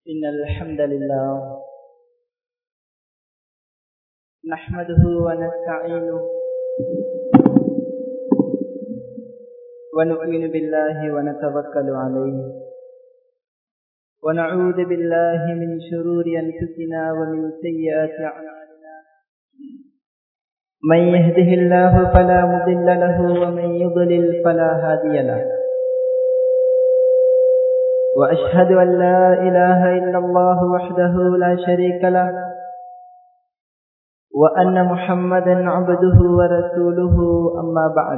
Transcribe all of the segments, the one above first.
إن الحمد لله نحمده ونستعينه ونؤمن بالله ونتوكل عليه ونعوذ بالله من شرور أنفسنا ومن سيئات أعمالنا من يهده الله فلا مضل له ومن يضلل فلا هادي له وأشهد أن لا إله إلا الله وحده لا شريك له وأن محمدا عبده ورسوله أما بعد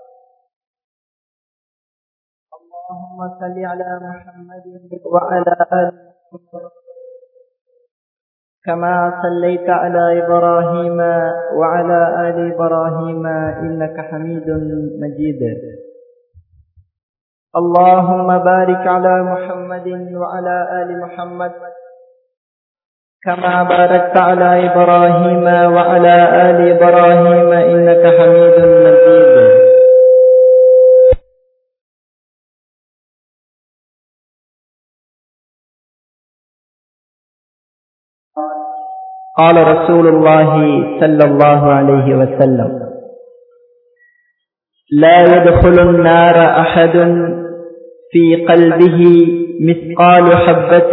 اللهم صل على محمد وعلى آل محمد كما صليت على إبراهيم وعلى آل إبراهيم إنك حميد مجيد اللهم بارك على محمد وعلى آل محمد كما باركت على إبراهيم وعلى آل إبراهيم إنك حميد مجيد قال رسول الله صلى الله عليه وسلم لا يدخل النار أحد في قلبه مثقال حبة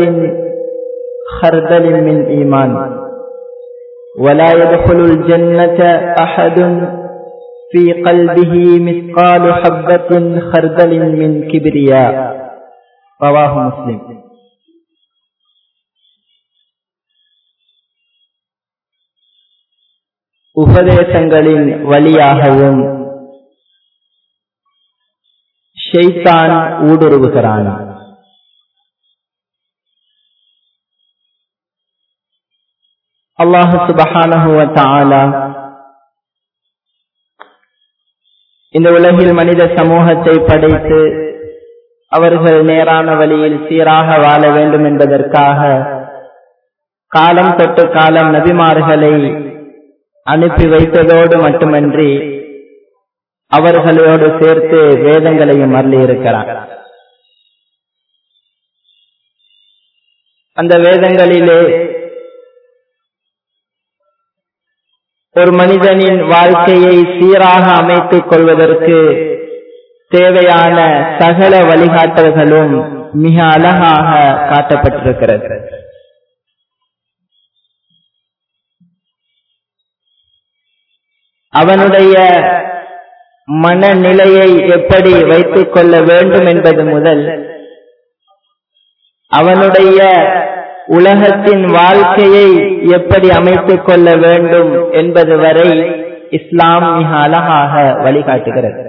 خردل من إيمان ولا يدخل الجنة أحد في قلبه مثقال حبة خردل من كبرياء رواه مسلم உபதேசங்களின் வழியாகவும் ஷெய்தான் ஊடுருவுகிறான் அல்லாஹு சுபஹானஹுவ இந்த உலகில் மனித சமூகத்தை படைத்து அவர்கள் நேரான வழியில் சீராக வாழ வேண்டும் என்பதற்காக காலம் தொட்டு காலம் நபிமார்களை அனுப்பி வைத்ததோடு மட்டுமன்றி அவர்களோடு சேர்த்து வேதங்களையும் அருளி இருக்கிறார் அந்த வேதங்களிலே ஒரு மனிதனின் வாழ்க்கையை சீராக அமைத்துக் கொள்வதற்கு தேவையான சகல வழிகாட்டல்களும் மிக அழகாக காட்டப்பட்டிருக்கிறது அவனுடைய மனநிலையை எப்படி வைத்துக் கொள்ள வேண்டும் என்பது முதல் அவனுடைய உலகத்தின் வாழ்க்கையை எப்படி அமைத்துக் கொள்ள வேண்டும் என்பது வரை இஸ்லாம் மிக அழகாக வழிகாட்டுகிறது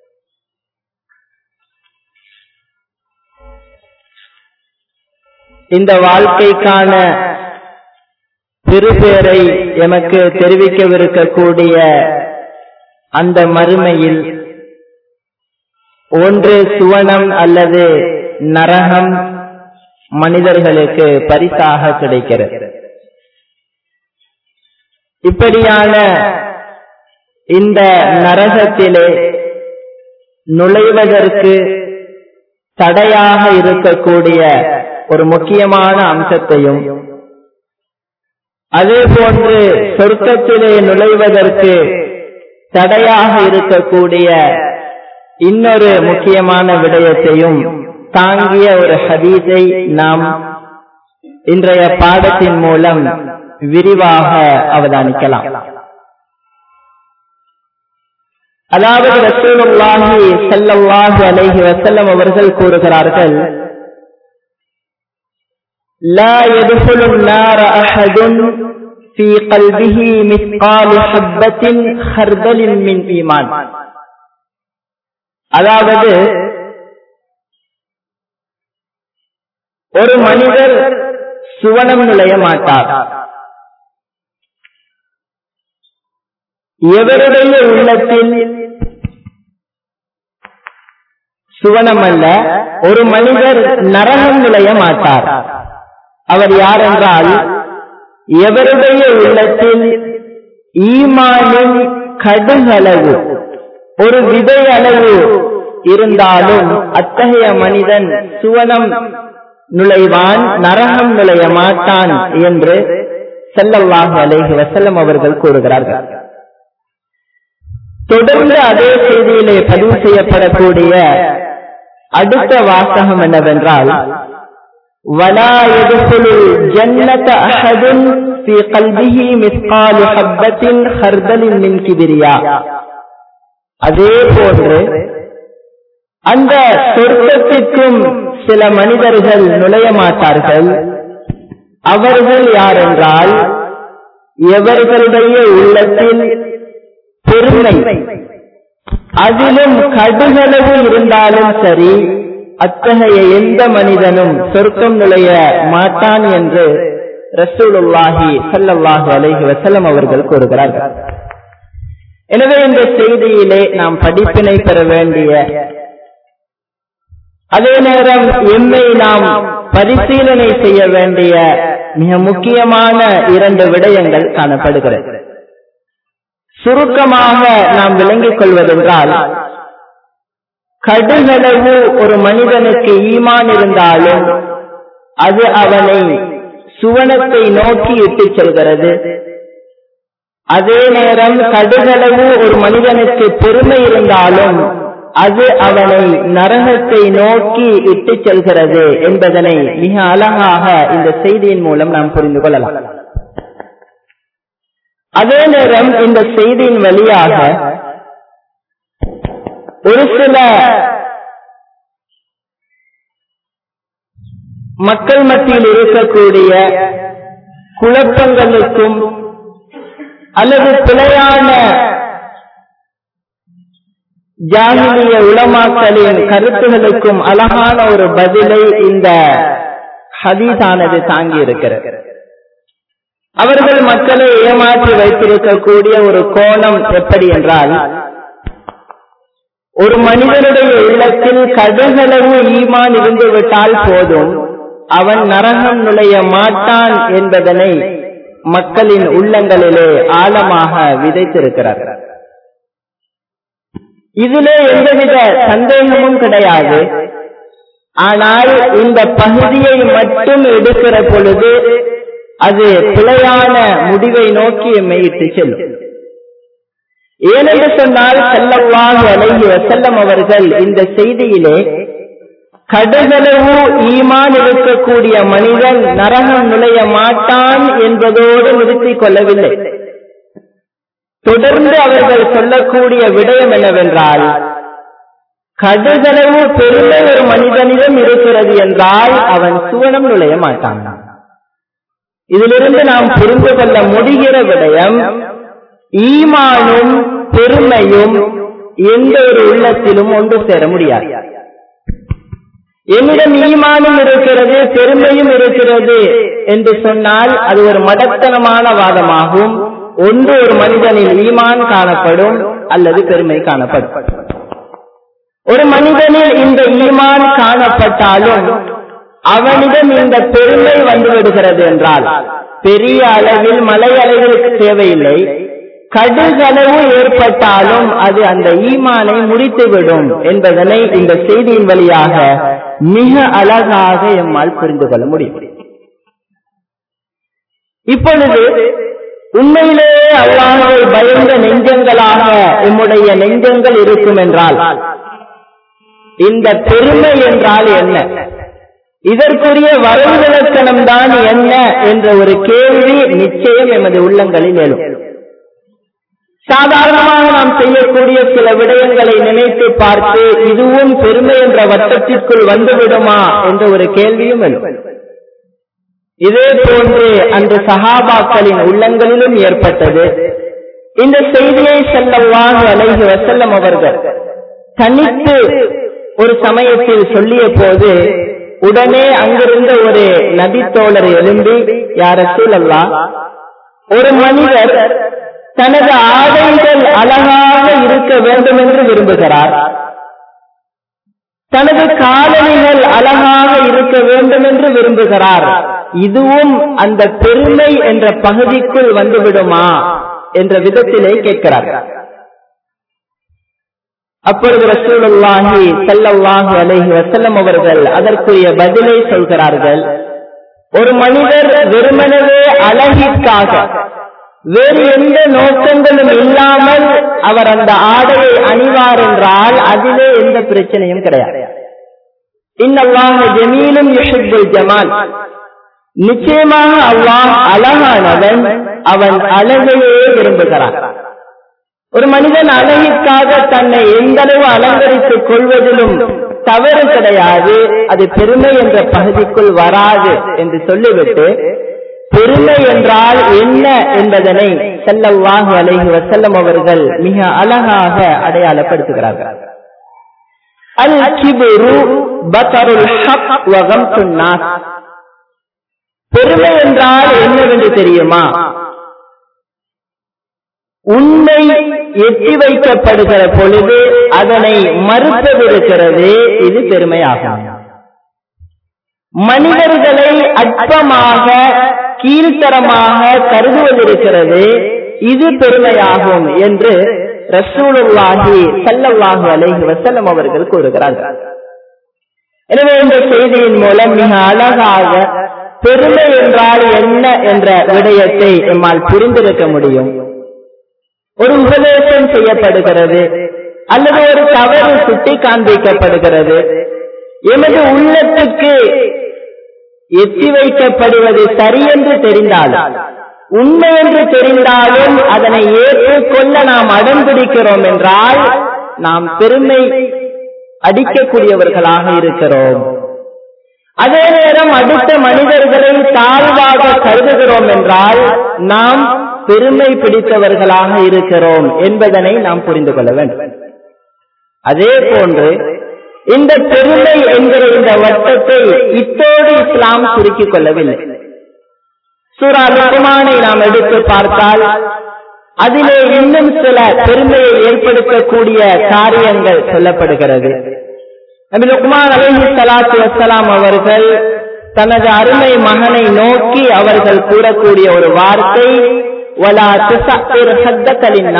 இந்த வாழ்க்கைக்கான பெருபேரை எமக்கு தெரிவிக்கவிருக்கக்கூடிய அந்த மறுமையில் ஒன்று சுவனம் அல்லது நரகம் மனிதர்களுக்கு பரிசாக கிடைக்கிறது இப்படியான இந்த நரகத்திலே நுழைவதற்கு தடையாக இருக்கக்கூடிய ஒரு முக்கியமான அம்சத்தையும் அதே போன்று சொர்க்கத்திலே நுழைவதற்கு தடையாக இருக்கக்கூடிய இன்னொரு முக்கியமான விடயத்தையும் தாங்கிய ஒரு ஹதீஸை நாம் இன்றைய பாடத்தின் மூலம் விரிவாக அவதானிக்கலாம் அதாவது ரசூலுல்லாஹி ஸல்லல்லாஹு அலைஹி வஸல்லம் அவர்கள் கூறுகிறார்கள் لا يدخل النار أحد في قلبه مثقال حبة خردل من إيمان அதாவது ஒரு மனிதர் சுவனம் நுழைய மாட்டார் எவருடைய உள்ளத்தில் சுவனம் அல்ல ஒரு மனிதர் நரகம் நுழைய மாட்டார் அவர் யார் என்றால் எவருடைய உள்ளத்தில் ஈமானின் கடுகளவு ஒரு விதை அளவு இருந்தாலும் அத்தகைய மனிதன் சுவனம் நுழைவான் நரகம் நுழைய மாட்டான் என்று செல்லல்லாஹு அலைஹி வசல்லம் அவர்கள் கூறுகிறார்கள் தொடர்ந்து அதே செய்தியிலே பதிவு செய்யப்படக்கூடிய அடுத்த வாசகம் என்னவென்றால் ولا يدخل الجنة أحد في قلبه مثقال حبة خردل من كبرياء அதே போன்று அந்த சொர்க்கத்திற்கும் சில மனிதர்கள் நுழைய மாட்டார்கள் அவர்கள் யாரென்றால் எவர்களுடைய உள்ளத்தில் பெருமை அதிலும் கடுகளவு இருந்தாலும் சரி அத்தகைய எந்த மனிதனும் சொர்க்கம் நுழைய மாட்டான் என்று ரசூலுல்லாஹி சல்லல்லாஹு அலைஹி வசல்லம் அவர்கள் கூறுகிறார்கள் எனவே இந்த செய்தியிலே நாம் படிப்பினை பெற வேண்டிய அதே நேரம் எம்மை நாம் பரிசீலனை செய்ய வேண்டிய மிக முக்கியமான இரண்டு விடயங்கள் காணப்படுகிறது சுருக்கமாக நாம் விளங்கிக் கொள்வதென்றால் கடுகளவு ஒரு மனிதனுக்கு ஈமான் இருந்தாலும் அது அவனை சுவனத்தை நோக்கி இட்டு செல்கிறது அதே நேரம் கடுகளவு ஒரு மனிதனுக்கு பெருமை இருந்தாலும் அது அவனை நரகத்தை நோக்கி இட்டு செல்கிறது என்பதனை மிக அழகாக இந்த செய்தியின் மூலம் நாம் புரிந்து கொள்ளலாம் அதே நேரம் இந்த செய்தியின் வழியாக ஒரு சில மக்கள் மத்தியில் இருக்கக்கூடிய குழப்பங்களுக்கும் அல்லது பிழையான ஜாகிலிய உலமாக்களின் கருத்துகளுக்கும் அழகான ஒரு பதிலை இந்த ஹதீஸானது தாங்கி இருக்கிறது அவர்கள் மக்களை ஏமாற்றி வைத்திருக்கக்கூடிய ஒரு கோணம் எப்படி என்றால் ஒரு மனிதனுடைய உள்ளத்தில் கடுகளவு ஈமான் இருந்து விட்டால் போதும் அவன் நரகம் நுழைய மாட்டான் என்பதனை மக்களின் உள்ளங்களிலே ஆழமாக விதைத்திருக்கிறார்கள் இதிலே எந்தவித சந்தேகமும் கிடையாது ஆனால் இந்த பகுதியை மட்டும் எடுக்கிற பொழுது அது பிழையான முடிவை நோக்கி எம்மை இட்டு செல்லும் ஏனென்று சொன்னால் செல்லவாக அழகி வசல்லம் அவர்கள் இந்த செய்தியிலே கடுகளவு ஈமான் இருக்கக்கூடிய மனிதன் நரகம் நுழைய மாட்டான் என்பதோடு நிறுத்திக் கொள்ளவில்லை தொடர்ந்து அவர்கள் சொல்லக்கூடிய விடயம் என்னவென்றால் கடுகளவு பெருமை ஒரு மனிதனிடம் இருக்கிறது என்றால் அவன் சுவனம் நுழைய மாட்டான் இதிலிருந்து நாம் புரிந்து கொள்ள முடிகிற விடயம் ஈமானும் பெருமையும் எந்த ஒரு உள்ளத்திலும் ஒன்று சேர முடியாது என்னிடம் ஈமானும் இருக்கிறது பெருமையும் இருக்கிறது என்று சொன்னால் அது ஒரு மடத்தனமான வாதமாகும் ஒன்று ஒரு மனிதனில் ஈமான் காணப்படும் அல்லது பெருமை காணப்படும் ஒரு மனிதனில் இந்த ஈமான் காணப்பட்டாலும் அவனிடம் இந்த பெருமை வந்து விடுகிறது என்றால் பெரிய அளவில் மலை அலைகளுக்கு தேவையில்லை கடுகளவு ஏற்பட்டாலும் அது அந்த ஈமானை முடித்துவிடும் என்பதனை இந்த செய்தியின் வழியாக மிக அழகாக எம்மால் புரிந்து கொள்ள முடியும் இப்பொழுது உண்மையிலேயே அல்லாஹை பயந்த நெஞ்சங்களாக எம்முடைய நெஞ்சங்கள் இருக்கும் என்றால் இந்த பெருமை என்றால் என்ன இதற்குரிய வரவு விளக்கணம் தான் என்ன என்ற ஒரு கேள்வி நிச்சயம் எமது உள்ளங்களில் எழும் சாதாரணமாக நாம் செய்யக்கூடிய சில விடயங்களை நினைத்து பார்த்து இதுவும் பெருமை என்ற வட்டத்திற்குள் வந்துவிடுமா என்ற ஒரு கேள்வியும் எழும் இதே போன்று அந்த சஹாபாக்களின் உள்ளங்களிலும் ஏற்பட்டது இந்த செய்தியை செல்லவாக அலைஹி வசல்லம் அவர்கள் தனித்து ஒரு சமயத்தில் சொல்லிய போது உடனே அங்கிருந்த ஒரு நபித்தோழர் எழும்பி யார சூழல்லா ஒரு மனிதர் தனது ஆடைகள் அழகாக இருக்க வேண்டும் என்று விரும்புகிறார் தனது காலணிகள் அழகாக இருக்க வேண்டும் என்று விரும்புகிறார் இதுவும் அந்த பெருமை என்ற பகுதிக்குள் வந்துவிடுமா என்ற விதத்திலே கேட்கிறார் அப்பொழுது ரசூலுல்லாஹி ஸல்லல்லாஹு அலைஹி வஸல்லம் அவர்கள் அதற்குரிய பதிலை சொல்கிறார்கள் ஒரு மனிதர் வெறுமனவே அழகிற்காக வேறு எந்த நோக்கங்களும் இல்லாமல் அவர் அந்த ஆடையை அணிவார் என்றால் அதிலே எந்த பிரச்சனையும் கிடையாது இன்னல்லாஹ ஜமீலும் யுஹிப்புல் ஜமால் நிச்சயமாக அல்லாஹ் அழகானவன் அவன் அழகையே விரும்புகிறான் ஒரு மனிதன் அழகிற்காக தன்னை எந்த அளவு அலங்கரித்துக் கொள்வதிலும் தவறு கிடையாது அது பெருமை என்ற பகுதிக்குள் வராது என்று சொல்லிவிட்டு பெருமை என்றால் என்ன என்பதனை செல்லவாக அலைஹி வசல்லம் அவர்கள் மிக அழகாக அடையாளப்படுத்துகிறார்கள் அல் கிபுரு பதருல் ஹக் வகம் சுன்னாஸ் பெருமை என்றால் என்னவென்று தெரியுமா உண்மை எட்டி வைக்கப்படுகிற பொழுது அதனை மறுப்பதிருக்கிறது இது பெருமையாகும் மனிதர்களை அற்பமாக கீழ்த்தரமாக கருதுவதிருக்கிறது இது பெருமையாகும் என்று ரசூலுல்லாஹி சல்லல்லாஹு அலைஹி வசல்லம் அவர்கள் கூறுகிறார்கள் எனவே இந்த செய்தியின் மூலம் மிக அழகாக பெருமை என்றால் என்ன என்ற விடயத்தை நம்மால் புரிந்திருக்க முடியும் ஒரு உபதேசம் செய்யப்படுகிறது அல்லது ஒரு தவறு சுட்டி காண்பிக்கப்படுகிறது எமது உள்ளத்துக்கு எத்தி வைக்கப்படுவது சரியென்று தெரிந்தாலும் உண்மை என்று தெரிந்தாலும் அதனை ஏற்றுக்கொள்ள நாம் அடம்பிடிக்கிறோம் என்றால் நாம் பெருமை அடிக்கக்கூடியவர்களாக இருக்கிறோம் அதே நேரம் அடுத்த மனிதர்களை தாழ்வாக கருதுகிறோம் என்றால் நாம் பெருமை பிடித்தவர்களாக இருக்கிறோம் என்பதனை நாம் புரிந்து கொள்ள வேண்டும் அதே போன்று இந்த பெருமை என்கிற இந்த வட்டத்தை இத்தோடு இஸ்லாம் சுருக்கிக் கொள்ளவில்லை சூரா லுக்குமானை நாம் எடுத்து பார்த்தால் அதிலே இன்னும் சில பெருமையை ஏற்படுத்தக்கூடிய காரியங்கள் சொல்லப்படுகிறது நபி லுக்மான் அலைஹி ஸலாத்து வஸ்ஸலாம் அவர்கள் தனது அருமை மகனை நோக்கி அவர்கள் கூறக்கூடிய ஒரு வார்த்தை வலா துசக்கிர் ஹத்தகலின்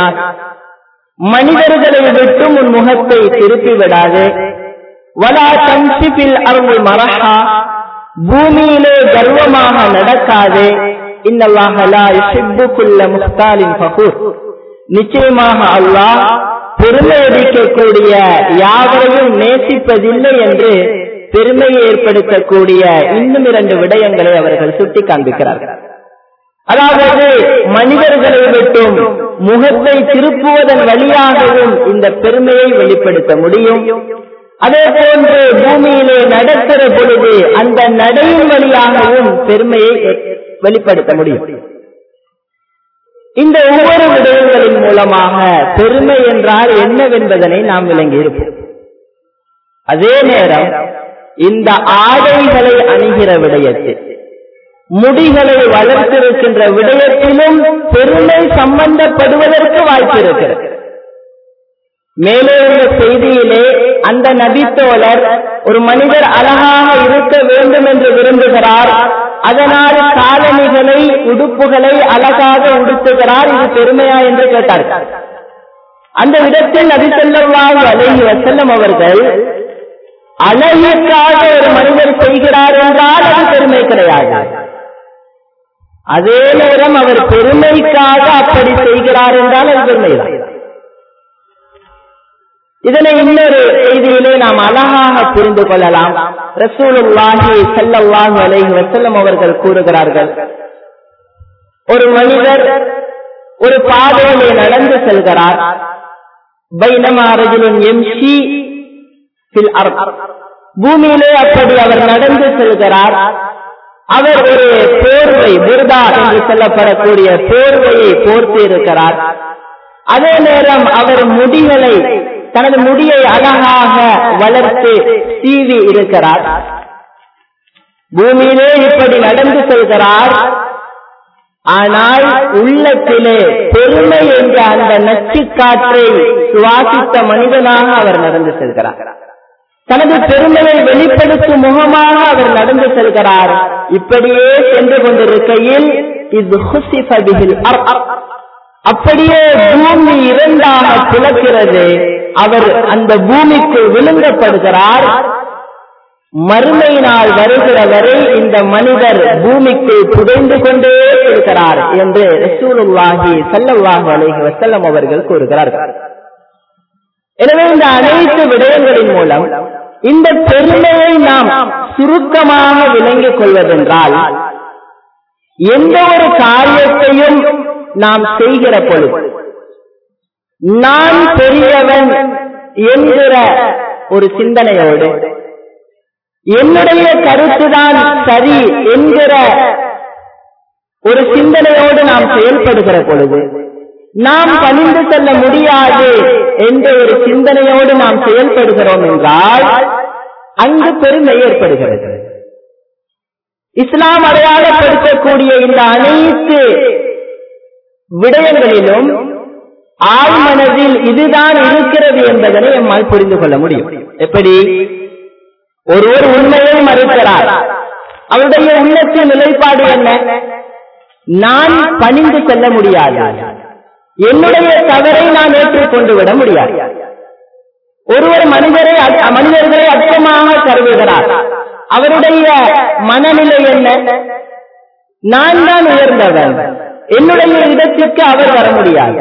மனிதர்களை விட்டு உன் முகத்தை திருப்பி விடாது வலா தம்சிபில் அருள் மரஹா பூமியிலே கர்வமாக நடக்காது இன்னல்லாஹ லா யுஹிப்புக்குல்ல முஹ்தாலின் ஃபகூர் நிச்சயமாக அல்லாஹ் பெருமை அடிக்கக்கூடிய யாவரையும் நேசிப்பதில்லை என்று பெருமையை ஏற்படுத்தக்கூடிய இன்னும் இரண்டு விடயங்களை அவர்கள் சுட்டி காண்பிக்கிறார்கள் அதாவது மனிதர்களை விட்டும் முகத்தை திருப்புவதன் வழியாகவும் இந்த பெருமையை வெளிப்படுத்த முடியும் அதே போன்று பூமியிலே நடக்கிற பொழுது அந்த நடையின் வழியாகவும் பெருமையை வெளிப்படுத்த முடியும் இந்த ஒவ்வொரு விடயங்களின் மூலமாக பெருமை என்றால் என்னவென்பதனை நாம் விளங்கி இருப்போம் அதே நேரம் இந்த ஆடைகளை அணுகிற விடயத்தில் முடிகளை வளர்த்திருக்கின்ற விடயத்திலும் பெருமை சம்பந்தப்படுவதற்கு வாய்ப்பு இருக்கிறது மேலே உள்ள செய்தியிலே அந்த நபித்தோழர் ஒரு மனிதர் அழகாக இருக்க வேண்டும் என்று விரும்புகிறார் அதனால் காலணிகளை உடுப்புகளை அழகாக உடுத்துகிறார் இது பெருமையா என்று கேட்டார் அந்த விதத்தில் நபி செல்லவாறு அழகி வசல்லம் அவர்கள் அழகிற்காக ஒரு மனிதர் செய்கிறார் என்றால் அது பெருமை கிடையாது அதே நேரம் அவர் பெருமைக்காக அப்படி செய்கிறார் என்றால் அது பெருமைதான் இதனை இன்னொரு செய்தியிலே நாம் அழகாக புரிந்து கொள்ளலாம் ரசூலுல்லாஹி ஸல்லல்லாஹு அலைஹி வஸல்லம் அவர்கள் கூறுகிறார்கள் ஒரு மனிதர் ஒரு பாதையிலே நடந்து செல்கிறார் பைனமா ரஜுலுன் எம்ஷி ஃபில் அர்த் பூமியிலே அப்படி அவர் நடந்து செல்கிறார் அவர் ஒரு போர்வை புர்தா என்று சொல்லப்படக்கூடிய போர்வையை போர்த்து இருக்கிறார் அதே நேரம் அவர் முடிகளை தனது முடியை அழகாக வளர்த்து சீவி இருக்கிறார் பூமியிலே இப்படி நடந்து செல்கிறார் ஆனால் உள்ளத்திலே பெருமை என்ற அந்த நச்சு காற்றை சுவாசித்த மனிதனாக அவர் நடந்து செல்கிறார் தனது பெருமையை வெளிப்படுத்தும் முகமாக அவர் நடந்து செல்கிறார் இப்படியே சென்று கொண்டிருக்கையில் இது அப்படியே பூமி இரண்டாக பிளக்கிறது அவர் அந்த பூமிக்கு விழுங்கப்படுகிறார் மறுமை நாள் வருகிற வரை இந்த மனிதர் பூமிக்கு புதைந்து கொண்டே இருக்கிறார் என்று ரசூலுல்லாஹி ஸல்லல்லாஹு அலைஹி வஸல்லம் அவர்கள் கூறுகிறார்கள் எனவே இந்த அனைத்து விடயங்களின் மூலம் இந்த பெருமையை நாம் சுருக்கமாக விளங்கிக் கொள்வதென்றால் எந்த ஒரு காரியத்தையும் நாம் செய்கிற பொழுது நான் பெரியவன் என்கிற ஒரு சிந்தனையோடு என்னுடைய கருத்துதான் சரி என்கிற ஒரு சிந்தனையோடு நாம் செயல்படுகிற பொழுது நாம் பணிந்து செல்ல முடியாது என்ற ஒரு சிந்தனையோடு நாம் செயல்படுகிறோம் என்றால் அங்கு பெருமை ஏற்படுகிறது இஸ்லாம் அடையாளப்படுத்தக்கூடிய இந்த அனைத்து விடயங்களிலும் ஆழ்மனதில் இதுதான் இருக்கிறது என்பதனை நம்மால் புரிந்து கொள்ள முடியும் எப்படி ஒருவர் உண்மையை மறுக்கிறார் அவருடைய உள்ளத்தின் நிலைப்பாடு என்ன நான் பணிந்து செல்ல முடியாது என்னுடைய தவறை நான் ஏற்றுக்கொண்டு விட முடியாது ஒருவர் மனிதரை மனிதர்களை அச்சமாக கருதுகிறார் அவருடைய மனநிலை என்ன நான் தான் உயர்ந்தவன் என்னுடைய இடத்திற்கு அவர் வர முடியாது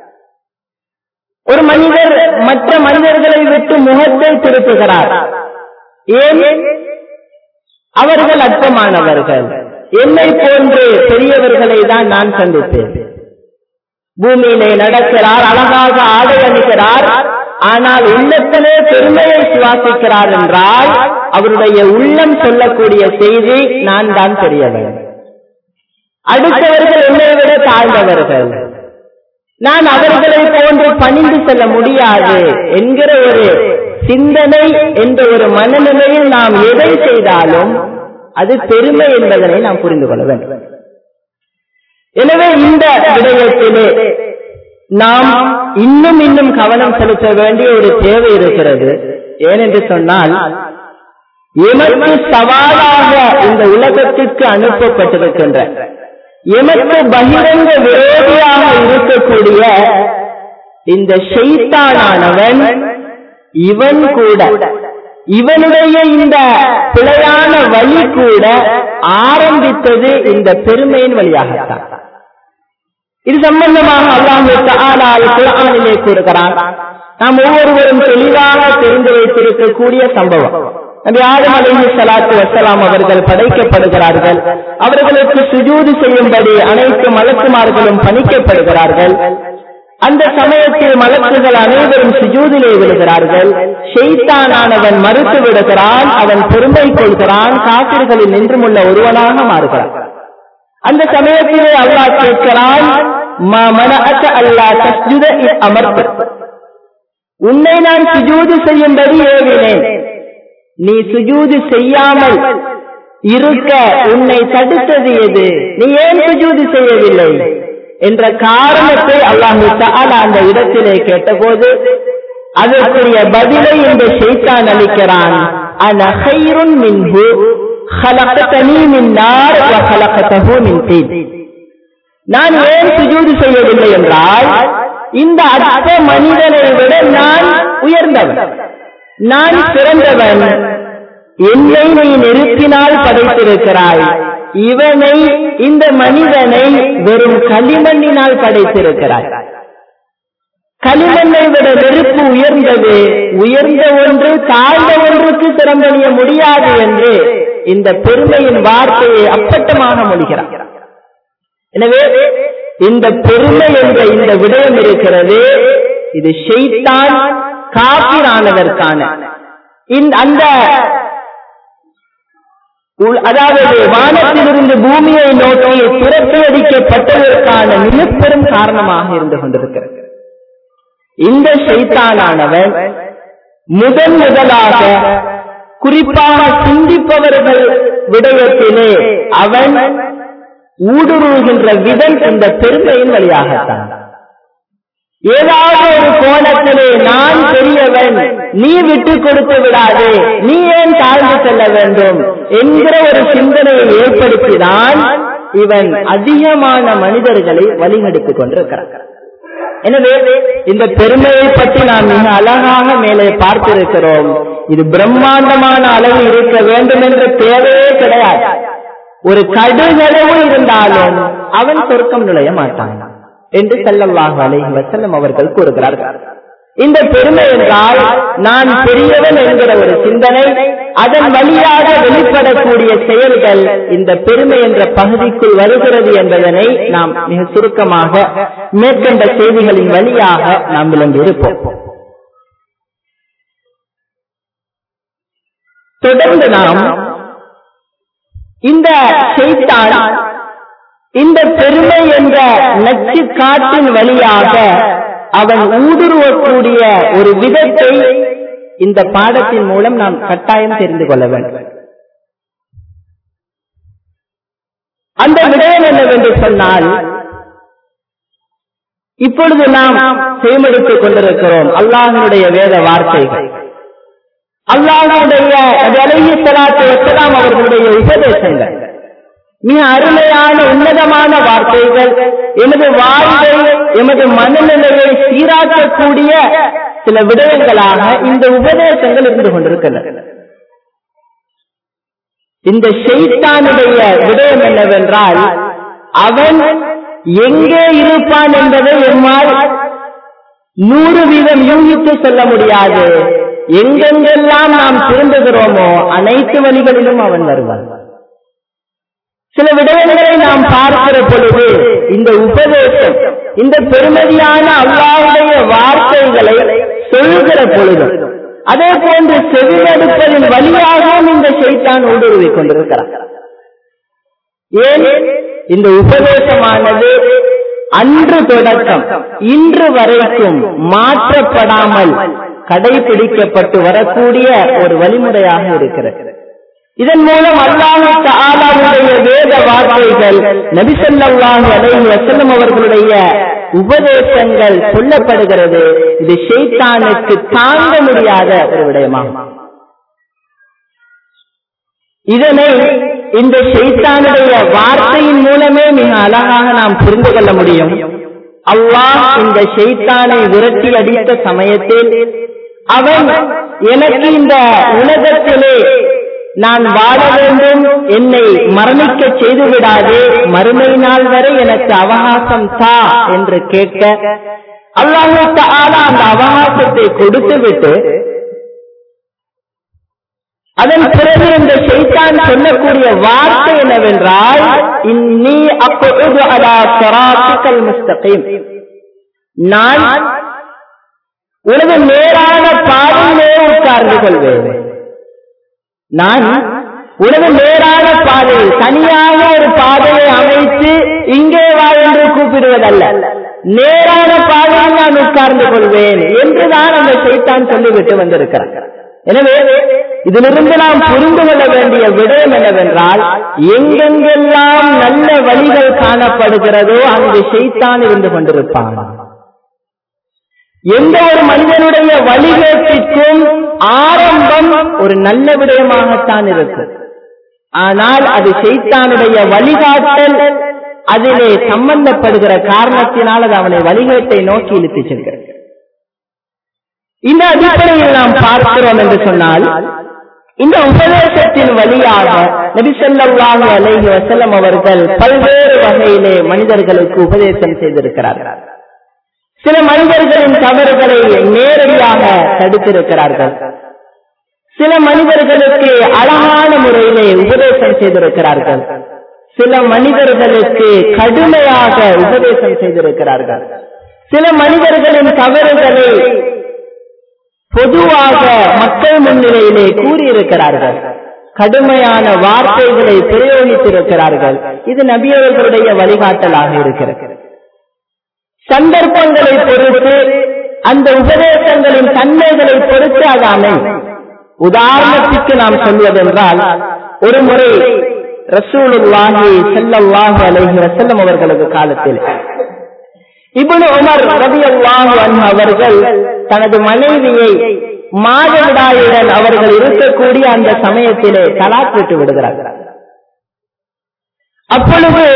ஒரு மனிதர் மற்ற மனிதர்களை விட்டு முகத்தை திருப்புகிறார் ஏன் அவர்கள் அற்பமானவர்கள் என்னை போன்று பெரியவர்களை தான் நான் சந்தித்தேன் பூமியிலே நடக்கிறார் அழகாக ஆடை அணிகிறார் ஆனால் உள்ளத்திலே பெருமையை சுவாசிக்கிறார் என்றால் அவருடைய உள்ளம் சொல்லக்கூடிய செய்தி நான் தான் பெரியவன் அடுத்தவர்கள் என்னை விட தாழ்ந்தவர்கள் நான் அவர்களை போன்று பணிந்து செல்ல முடியாது என்கிற ஒரு சிந்தனை என்ற ஒரு மனநிலையில் நாம் எதை செய்தாலும் அது பெருமை என்பதனை நாம் புரிந்து கொள்ள வேண்டும் எனவே இந்த விடயத்திலே நாம் இன்னும் இன்னும் கவனம் செலுத்த வேண்டிய ஒரு தேவை இருக்கிறது ஏனென்று சொன்னால் எமக்கு சவாலாக இந்த உலகத்திற்கு அனுப்பப்பட்டிருக்கின்ற எமக்கு பகிரங்க விரோதியாக இருக்கக்கூடிய இந்த ஷெய்தானானவன் இவன் கூட இவனுடைய இந்த பிழையான வழி கூட ஆரம்பித்தது இந்த பெருமையின் வழியாகத்தான் இது சம்பந்தமாக அல்லாஹு குரானிலே கூறுகிறான் நாம் ஒவ்வொருவரும் தெளிவாக தெரிந்து வைத்திருக்கக்கூடிய சம்பவம் நபி ஆதம் அலைஹி ஸலாத்து வஸலாம் அவர்கள் படைக்கப்படுகிறார்கள் அவர்களுக்கு சுஜூது செய்யும்படி அனைத்து மலக்குமார்களும் பணிக்கப்படுகிறார்கள் அந்த சமயத்தில் மலக்குகள் அனைவரும் சுஜூதிலே விடுகிறார்கள் ஷெய்தானானவன் மறுத்து விடுகிறான் அவன் பெருமை கொள்கிறான் காப்பிர்களில் நின்றுமுள்ள ஒருவனாக மாறுகிறான் அந்த சமயத்திலே அல்லாஹ் கேட்கிறான் அமர்த்து உன்னை நான் சுஜூது செய்யும்படி ஏவினேன் நீ சுஜூது செய்யாமல் இருக்க உன்னை தடுத்தது எது நீ ஏன் சுஜூது செய்யவில்லை என்ற காரணத்தை அல்லாஹு தஆலா அந்த இடத்திலே கேட்டபோது அதற்குரிய பதிலை இந்த ஷைத்தான் அளிக்கிறான் அன ஹைருன் மின்ஹு خلقتني من نار وخلقته من طين நான் ஏன் சுஜூது செய்யவில்லை என்றால் இந்த அற்ப மனிதனை விட நான் உயர்ந்தவன் நான் சிறந்தவன் என்னை நீ நெருப்பினால் படைத்திருக்கிறாய் இவனை இந்த மனிதனை வெறும் களிமண்ணினால் படைத்திருக்கிறாய் களிமண்ணை விட நெருப்பு உயர்ந்தது உயர்ந்த ஒன்று தாழ்ந்த ஒன்றுக்கு திறம்பணிய முடியாது என்று இந்த பெருமையின் வார்த்தையை அப்பட்டமாக மொழிகிறார் எனவே இந்த பெருமை என்ற இந்த விடயம் இருக்கிறது இது ஷெய்தான் காப்பிரானதற்கான அந்த அதாவது வானத்திலிருந்து பூமியை நோக்கி துரத்தி அடிக்கப்பட்டதற்கான மிகப்பெரும் காரணமாக இருந்து கொண்டிருக்கிறது இந்த சைத்தானானவன் முதன் முதலாக குறிப்பாக சிந்திப்பவர்கள் விடயத்திலே அவன் ஊடுருவுகின்ற விதம் இந்த பெருமையின் வழியாகத்தான் ஏதாவது ஒரு கோணத்திலே நான் பெரியவன் நீ விட்டு கொடுத்து விடாதே நீ ஏன் தாழ்ந்து செல்ல வேண்டும் என்கிற ஒரு சிந்தனையை ஏற்படுத்திதான் இவன் அதிகமான மனிதர்களை வழிநடத்திக் கொண்டிருக்கிறான் எனவே இந்த பெருமையை பற்றி நாம் மிக அழகாக மேலே பார்த்திருக்கிறோம் இது பிரம்மாண்டமான அளவு இருக்க வேண்டும் என்ற தேவையே கிடையாது ஒரு கடுகளவு இருந்தாலும் அவன் சொர்க்கம் நுழைய மாட்டான் என்று செல்லல்லாஹு அலைஹி வஸல்லம் அவர்கள் கூறுகிறார்கள் இந்த பெருமை என்றால் நான் பெரியவன் என்கிற ஒரு சிந்தனை அதன் வழியாக வெளிப்படக்கூடிய செயல்கள் இந்த பெருமை என்ற பகுதிக்குள் வருகிறது என்பதனை நாம் மிக சுருக்கமாக மேற்கண்ட செய்திகளின் வழியாக நாம் விளங்கியிருப்போம் தொடர்ந்து நாம் இந்த செய்தான் இந்த பெருமை என்ற நச்சு காட்டின் வழியாக அவன் ஊடுருவக்கூடிய ஒரு விதத்தை இந்த பாடத்தின் மூலம் நாம் கட்டாயம் தெரிந்து கொள்ள வேண்டும் அந்த விடயம் என்னவென்று சொன்னால் இப்பொழுது நாம் செய்மெடுத்துக் கொண்டிருக்கிறோம் அல்லாஹனுடைய வேத வார்த்தைகள் அல்லாஹனுடைய அலஹி சலாத்து வசலாம் அவர்களுடைய உபதேசங்கள் மிக அருமையான உன்னதமான வார்த்தைகள் எமது வாழ்வை எமது மனநிலையை சீராக்கக்கூடிய சில விடயங்களாக இந்த உபதேசங்கள் இருந்து கொண்டிருக்கின்றன இந்த ஷெய்தானுடைய விடயம் என்னவென்றால் அவன் எங்கே இருப்பான் என்பதை எம்மால் நூறு வீதம் யூகித்து சொல்ல முடியாது எங்கெங்கெல்லாம் நாம் திரும்புகிறோமோ அனைத்து வழிகளிலும் அவன் வருவான் சில விடயங்களை நாம் பார்க்கிற பொழுது இந்த உபதேசம் இந்த பெருமதியான அல்லாவுடைய வார்த்தைகளை சொல்கிற பொழுது அதே போன்று செவிமடுப்பதின் வழியாகவும் இந்த செய்தான் ஊடுருவிக் கொண்டிருக்கிறார் ஏன் இந்த உபதேசமானது அன்று தொடக்கம் இன்று வரைக்கும் மாற்றப்படாமல் கடைபிடிக்கப்பட்டு வரக்கூடிய ஒரு வழிமுறையாக இருக்கிறது இதன் மூலம் அல்லாஹு ஆலாவுடைய வேத வார்த்தைகள் நபிசல்லாஹு அலைஹி வசல்லம் அவர்களுடைய உபதேசங்கள் சொல்லப்படுகிறது இது ஷெய்தானுக்கு தாங்க முடியாத ஒரு விடயமாகும் இதனை இந்த ஷெய்தானுடைய வார்த்தையின் மூலமே மிக அழகாக நாம் புரிந்து கொள்ள முடியும் அல்லாஹ் இந்த ஷெய்தானை விரட்டி அடித்த சமயத்தில் அவன் எனக்கு இந்த உலகத்திலே நான் வாழ வேண்டும் என்னை மரணிக்க செய்து விடாதே மறுமை நாள் வரை எனக்கு அவகாசம் தா என்று கேட்க அல்லாஹு தாலா அந்த அவகாசத்தை கொடுத்து விட்டு அதன் பிறகு இந்த செய்தான் சொல்லக்கூடிய வார்த்தை என்னவென்றால் இன்னி அப்பொழுது அலா சராத்துக்கல் முஸ்தகீம் நான் உனது நேரான பாதையிலே உட்கார்ந்து கொள்வேன் நான் உனது நேரான பாதையில் தனியாக ஒரு பாதையை அமைத்து இங்கே வா என்று கூப்பிடுவதல்ல நேரான பாதையில் நான் உட்கார்ந்து கொள்வேன் என்றுதான் அந்த சைத்தான் சொல்லிவிட்டு வந்திருக்கிறார் எனவே இதிலிருந்து நாம் புரிந்து கொள்ள வேண்டிய விடயம் என்னவென்றால் எங்கெங்கெல்லாம் நல்ல வழிகள் காணப்படுகிறதோ அங்கு செய்தான் இருந்து கொண்டிருப்பான் எந்த ஒரு மனிதனுடைய வழிகேட்டிற்கும் ஆரம்பம் ஒரு நல்ல விடயமாகத்தான் இருக்கும் ஆனால் அது செய்தானுடைய வழிகாட்டல் அதிலே சம்பந்தப்படுகிற காரணத்தினால் அது அவனை வழிகேட்டை நோக்கி இழுத்துச் செல்கிறது இந்த அடிப்படையில் நாம் பார்க்கிறோம் என்று சொன்னால் இந்த உபதேசத்தின் வழியாக நபிசல்லாஹு அலைஹி வசல்லம் அவர்கள் பல்வேறு வகையிலே மனிதர்களுக்கு உபதேசம் செய்திருக்கிறார்கள் சில மனிதர்களின் தவறுகளை நேரடியாக தடுத்திருக்கிறார்கள் சில மனிதர்களுக்கு அழகான முறையிலே உபதேசம் செய்திருக்கிறார்கள் சில மனிதர்களுக்கு கடுமையாக உபதேசம் செய்திருக்கிறார்கள் சில மனிதர்களின் தவறுகளை பொதுவாக மக்கள் முன்னிலையிலே கூறியிருக்கிறார்கள் கடுமையான வார்த்தைகளை பிரயோகித்திருக்கிறார்கள் இது நபியவர்களுடைய வழிகாட்டலாக இருக்கிறது சந்தர்ப்பங்களை பொறுத்து அந்த உபதேசங்களின் தன்மைகளை பொறுத்து அது அமையும் உதாரணத்துக்கு நாம் சொல்வதென்றால் ஒரு முறை ரசூலுல்லாஹி ஸல்லல்லாஹு அலைஹி வஸல்லம் அவர்களது காலத்தில் இப்னு உமர் ரலியல்லாஹு அன்ஹு அவர்கள் தனது மனைவியை மாதவிடாயுடன் அவர்கள் இருக்கக்கூடிய அந்த சமயத்திலே தலாக் விட்டு விடுகிறார்கள் அப்பொழுது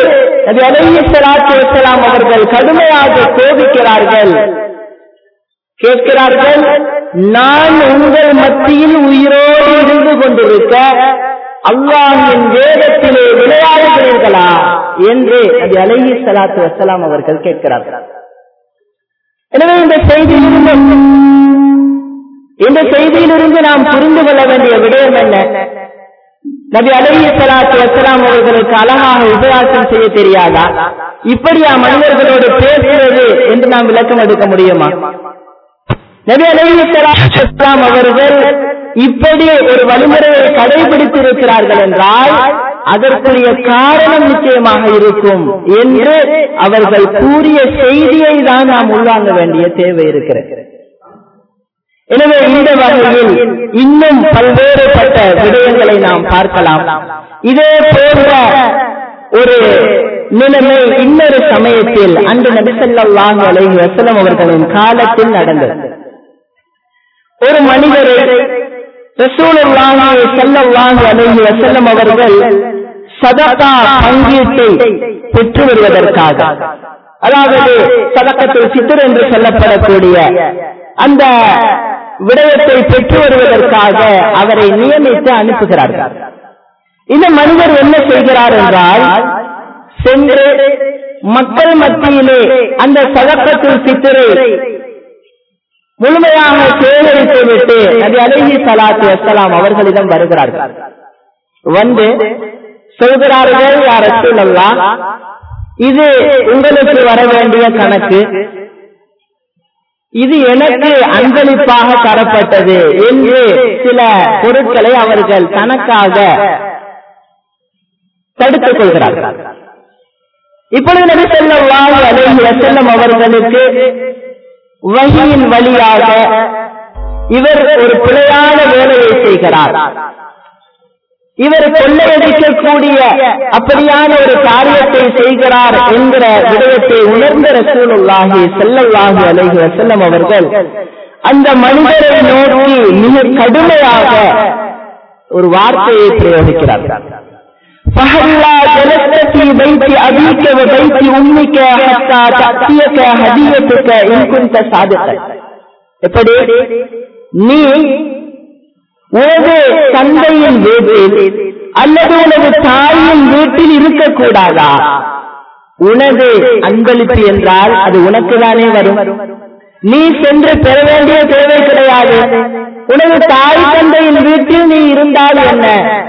நபி அலைஹி ஸலாத்து வஸலாம் அவர்கள் கடுமையாக கோபிக்கிறார்கள் கேட்கிறார்கள் நான் உங்கள் மத்தியில் உயிரோடு இருந்து கொண்டிருக்க அல்லாஹின் வேதத்திலே விளையாடுகிறீர்களா என்று நபி அலைஹி ஸலாத்து வஸலாம் அவர்கள் கேட்கிறார்கள் எனவே இந்த செய்தியிலிருந்து இந்த செய்தியிலிருந்து நாம் புரிந்து கொள்ள வேண்டிய விடயம் என்ன நபி அலைஹி ஸலாத்து வஸலாம் அவர்களுக்கு அழகாக உபயாசம் செய்ய தெரியாதா இப்படியா மனிதர்களோடு பேசுவது என்று நாம் விளக்கம் எடுக்க முடியுமா நபி அலைஹி ஸலாத்து வஸலாம் அவர்கள் இப்படி ஒரு வழிமுறையை கடைபிடித்து இருக்கிறார்கள் என்றால் அதற்குரிய காரணம் நிச்சயமாக இருக்கும் என்று அவர்கள் கூறிய செய்தியை தான் நாம் உள்வாங்க வேண்டிய தேவை இருக்கிறது எனவே இந்த வகையில் இன்னும் பல்வேறுபட்ட விடயங்களை நாம் பார்க்கலாம் இதே போன்ற ஒரு நிலைமை இன்னொரு சமயத்தில் அன்று நபிசல்லாஹு அலைஹி வஸல்லம் அவர்களின் காலத்தில் நடந்தது ஒரு மனிதரை ரசூலுல்லாஹி ஸல்லல்லாஹு அலைஹி வஸல்லம் அவர்கள் சதகா பங்கீட்டை பெற்று வருவதற்காக அதாவது சதக்கத்தில் சித்தர் என்று சொல்லப்படக்கூடிய அந்த விடயத்தை பெற்று வருவதற்காக அவரை நியமித்து அனுப்புகிறார்கள் இந்த மனிதர் என்ன செய்கிறார் என்றால் சென்று மக்கள் மத்தியிலே அந்த சதக்கத்தில் சித்தரை முழுமையாக சேகரித்து விட்டு நபி அலைஹி சலாத்து வசலாம் அவர்களிடம் வருகிறார்கள் வந்து சொல்கிறார்கள் யார் ரசூலல்லாஹ் இது உங்களுக்கு வர வேண்டிய கணக்கு இது எனக்கு அன்பளிப்பாக தரப்பட்டது என்று சில பொருட்களை அவர்கள் தனக்காக தடுத்துக் கொள்கிறார்கள் இப்பொழுது நபி ஸல்லல்லாஹு அலைஹி வஸல்லம் அவர்களுக்கு வகையின் வழியாக இவர் ஒரு பிழையான வேலையை செய்கிறார் இவர் கொள்ளையடிக்கக்கூடிய அப்படியான ஒரு காரியத்தை செய்கிறார் என்கிற விடயத்தை உணர்ந்த ரசூலுல்லாஹி ஸல்லல்லாஹு அலைஹி வஸல்லம் அவர்கள் அந்த மனிதரை நோக்கி மிக கடுமையாக ஒரு வார்த்தையை பிரயோகிக்கிறார்கள் فهلا جلست في بيت أبيك وبيت أمك حتى تأتيك هديتك إن كنت صادقا எப்படி நீ உனது தந்தையின் வீட்டில் அல்லது உனது தாயின் வீட்டில் இருக்கக்கூடாதா உனது அன்பளிப்பு என்றால் அது உனக்கு தானே வரும் நீ சென்று பெற வேண்டிய தேவை கிடையாது உனது தாய் தந்தையின் வீட்டில் நீ இருந்தால் என்ன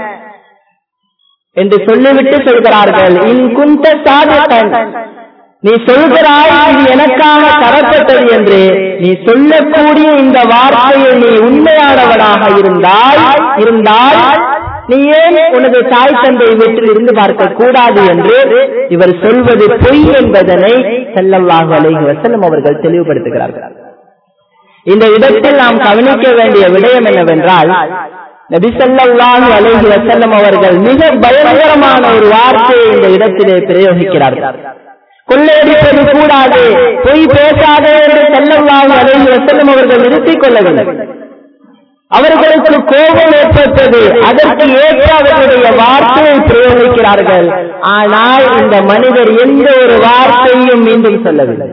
என்று சொல்லிவிட்டு சொல்கிறார்கள் இன் குந்த சாதகன் நீ சொல்கிறாய் இது எனக்காக தரப்பட்டது என்று நீ சொல்லக்கூடிய இந்த வார்த்தையை நீ உண்மையானவனாக இருந்தால் இருந்தால் நீ ஏன் உனது தாய் தந்தை வீட்டில் இருந்து பார்க்க கூடாது என்று இவர் சொல்வது பொய் என்பதனை செல்லல்லாஹு அலைஹி வஸல்லம் அவர்கள் தெளிவுபடுத்துகிறார்கள் இந்த இடத்தில் நாம் கவனிக்க வேண்டிய விடயம் என்னவென்றால் நபிசல்லாஹு அலைஹி வஸல்லம் அவர்கள் மிக பயங்கரமான ஒரு வார்த்தையை இந்த இடத்திலே பிரயோகிக்கிறார்கள் கொள்ளையடிப்பது கூடாது பொய் பேசாதே என்று செல்லல்லாஹு அலைஹி வஸல்லம் அவர்கள் நிறுத்திக் கொள்ளவில்லை அவர்களுக்கு கோபம் ஏற்பட்டது அதற்கு ஏற்ற அவர்களுடைய வார்த்தையை பிரயோகிக்கிறார்கள் ஆனால் இந்த மனிதர் எந்த ஒரு வார்த்தையும் மீண்டும் சொல்லவில்லை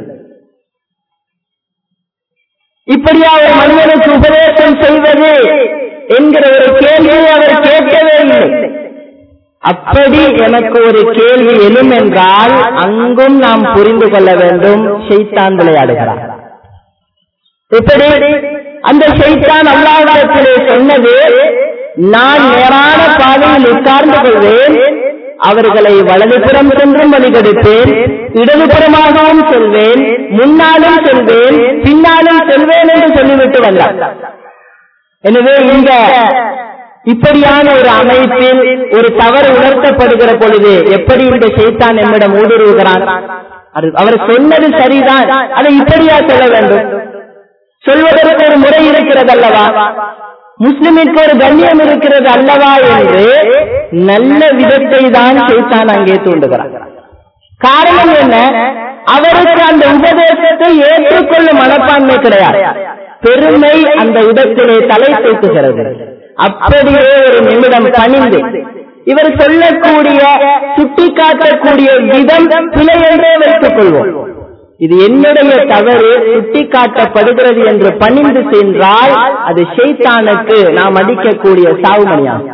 இப்படியா ஒரு மனிதனுக்கு உபதேசம் செய்வது என்கிற ஒரு கேள்வியை அவர் கேட்கவே இல்லை அப்படி எனக்கு ஒரு கேள்வி எழும் என்றால் அங்கும் நாம் புரிந்து கொள்ள வேண்டும் ஷைத்தான் விளையாடுகிறார் எப்படி அந்த ஷைத்தான் அல்லாவிடத்திலே சொன்னது நான் நேரான பாதையில் உட்கார்ந்து கொள்வேன் அவர்களை வலதுபுறம் சென்றும் வழிகெடுப்பேன் இடதுபுறமாகவும் செல்வேன் முன்னாலும் செல்வேன் பின்னாலும் செல்வேன் என்று சொல்லிவிட்டு வந்தார் எனவே இந்த இப்படியான ஒரு அமைப்பில் ஒரு தவறு உணர்த்தப்படுகிற பொழுது எப்படி இந்த செய்தான் நம்மிடம் ஊடுருவுகிறான் அவர் சொன்னது சரிதான் அதை இப்படியா சொல்ல வேண்டும் சொல்வதற்கு ஒரு முறை இருக்கிறது அல்லவா முஸ்லிமிற்கு ஒரு கண்ணியம் இருக்கிறது அல்லவா என்று நல்ல விதத்தை தான் செய்தான் அங்கே தூண்டுகிறார் காரணம் என்ன அவருக்கு அந்த உபதேசத்தை ஏற்றுக்கொள்ளும் மனப்பான்மை கிடையாது பெருமை அந்த இடத்திலே தலை தூக்குகிறது அப்படியே ஒரு நிமிடம் பணிந்து இவர் சொல்லக்கூடிய சுட்டி காட்டக்கூடிய விதம் பிழை என்றே வைத்துக் கொள்வோம் இது என்னுடைய தவறு சுட்டி காட்டப்படுகிறது என்று பணிந்து சென்றால் அது ஷைத்தானுக்கு நாம் அடிக்கக்கூடிய சாவுமணியாகும்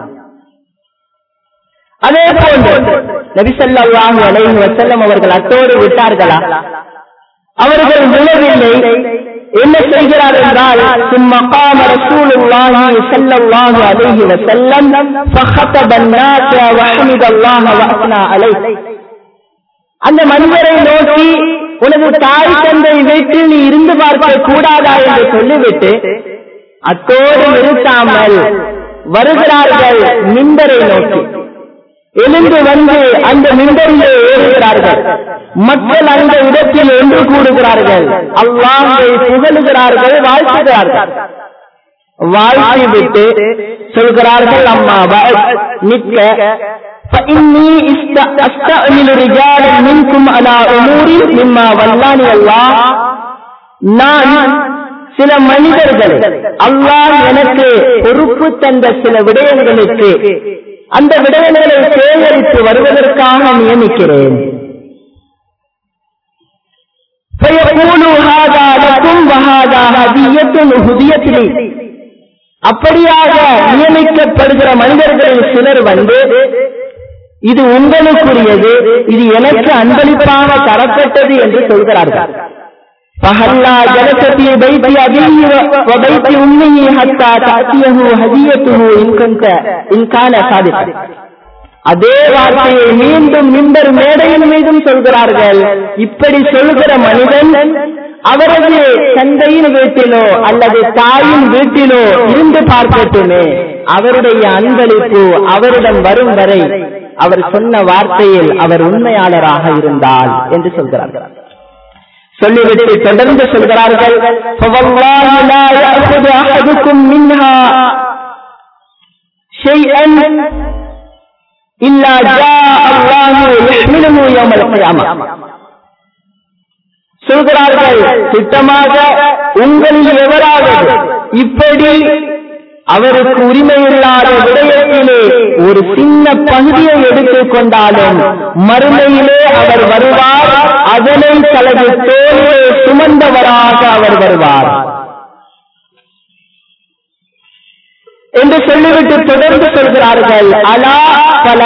அதே போன்று நபிசல்லாஹு அலைஹி வசல்லம் அவர்கள் அத்தோடு விட்டார்களா அவர்கள் விழவில்லை என்ன செய்கிறார் என்றால் சும்மா قام رسول الله صلى الله عليه وسلم فخطب الناس وحمد الله واثنى عليه அந்த மனிதரை நோக்கி உனது தாய் தந்தை வீட்டில் நீ இருந்து பார்க்க கூடாதா என்று சொல்லிவிட்டு அத்தோடு நிறுத்தாமல் வருகிறார்கள் மின்பரை நோக்கி எழுந்து வந்து அந்த மின்பரிலே ஏறுகிறார்கள் மக்கள் அந்த இடத்தில் ஒன்று கூடுகிறார்கள் அல்லாஹை புகழுகிறார்கள் வாழ்த்துகிறார்கள் வாழ்த்தி விட்டு சொல்கிறார்கள் அம்மா நிற்க فإني أستعمل رجالا منكم على أمور مما ولاني الله நான் சில மனிதர்கள் அல்லாஹ் எனக்கு பொறுப்பு தந்த சில விடயங்களுக்கு அந்த விடயங்களை சேகரித்து வருவதற்காக நியமிக்கிறேன் அப்படியாக நியமிக்கப்படுகிற மனிதர்களில் சிலர் வந்து இது உங்களுக்குரியது இது எனக்கு அன்பளிப்பாக தரப்பட்டது என்று சொல்கிறார்கள் فهلا جلس في بيت أبيه وبيت أمه حتى تأتيه هديته إن كنت إن كان صادقا அதே வார்த்தையை மீண்டும் மின்பர் மேடையின் மீதும் சொல்கிறார்கள் இப்படி சொல்கிற மனிதன் அவரது தந்தையின் வீட்டிலோ அல்லது தாயின் வீட்டிலோ இருந்து பார்க்கட்டுமே அவருடைய அன்பளிப்பு அவரிடம் வரும் வரை அவர் சொன்ன வார்த்தையில் அவர் உண்மையாளராக இருந்தால் என்று சொல்கிறார்கள் சொல்லிவிட்டு தொடர்ந்து சொல்கிறார்கள் சொல்கிறார்கள் திட்டமாக உங்களில் எவராவது இப்படி அவருக்கு உரிமையில்லாத விடயத்திலே ஒரு சின்ன பகுதியை எடுத்துக் கொண்டாலும் மறுமையிலே அவர் வருவார் அதனை தனது தோல்வியை சுமந்தவராக அவர் வருவார் என்று சொல்லிவிட்டு தொடர்ந்து சொல்கிறார்கள் அலா பல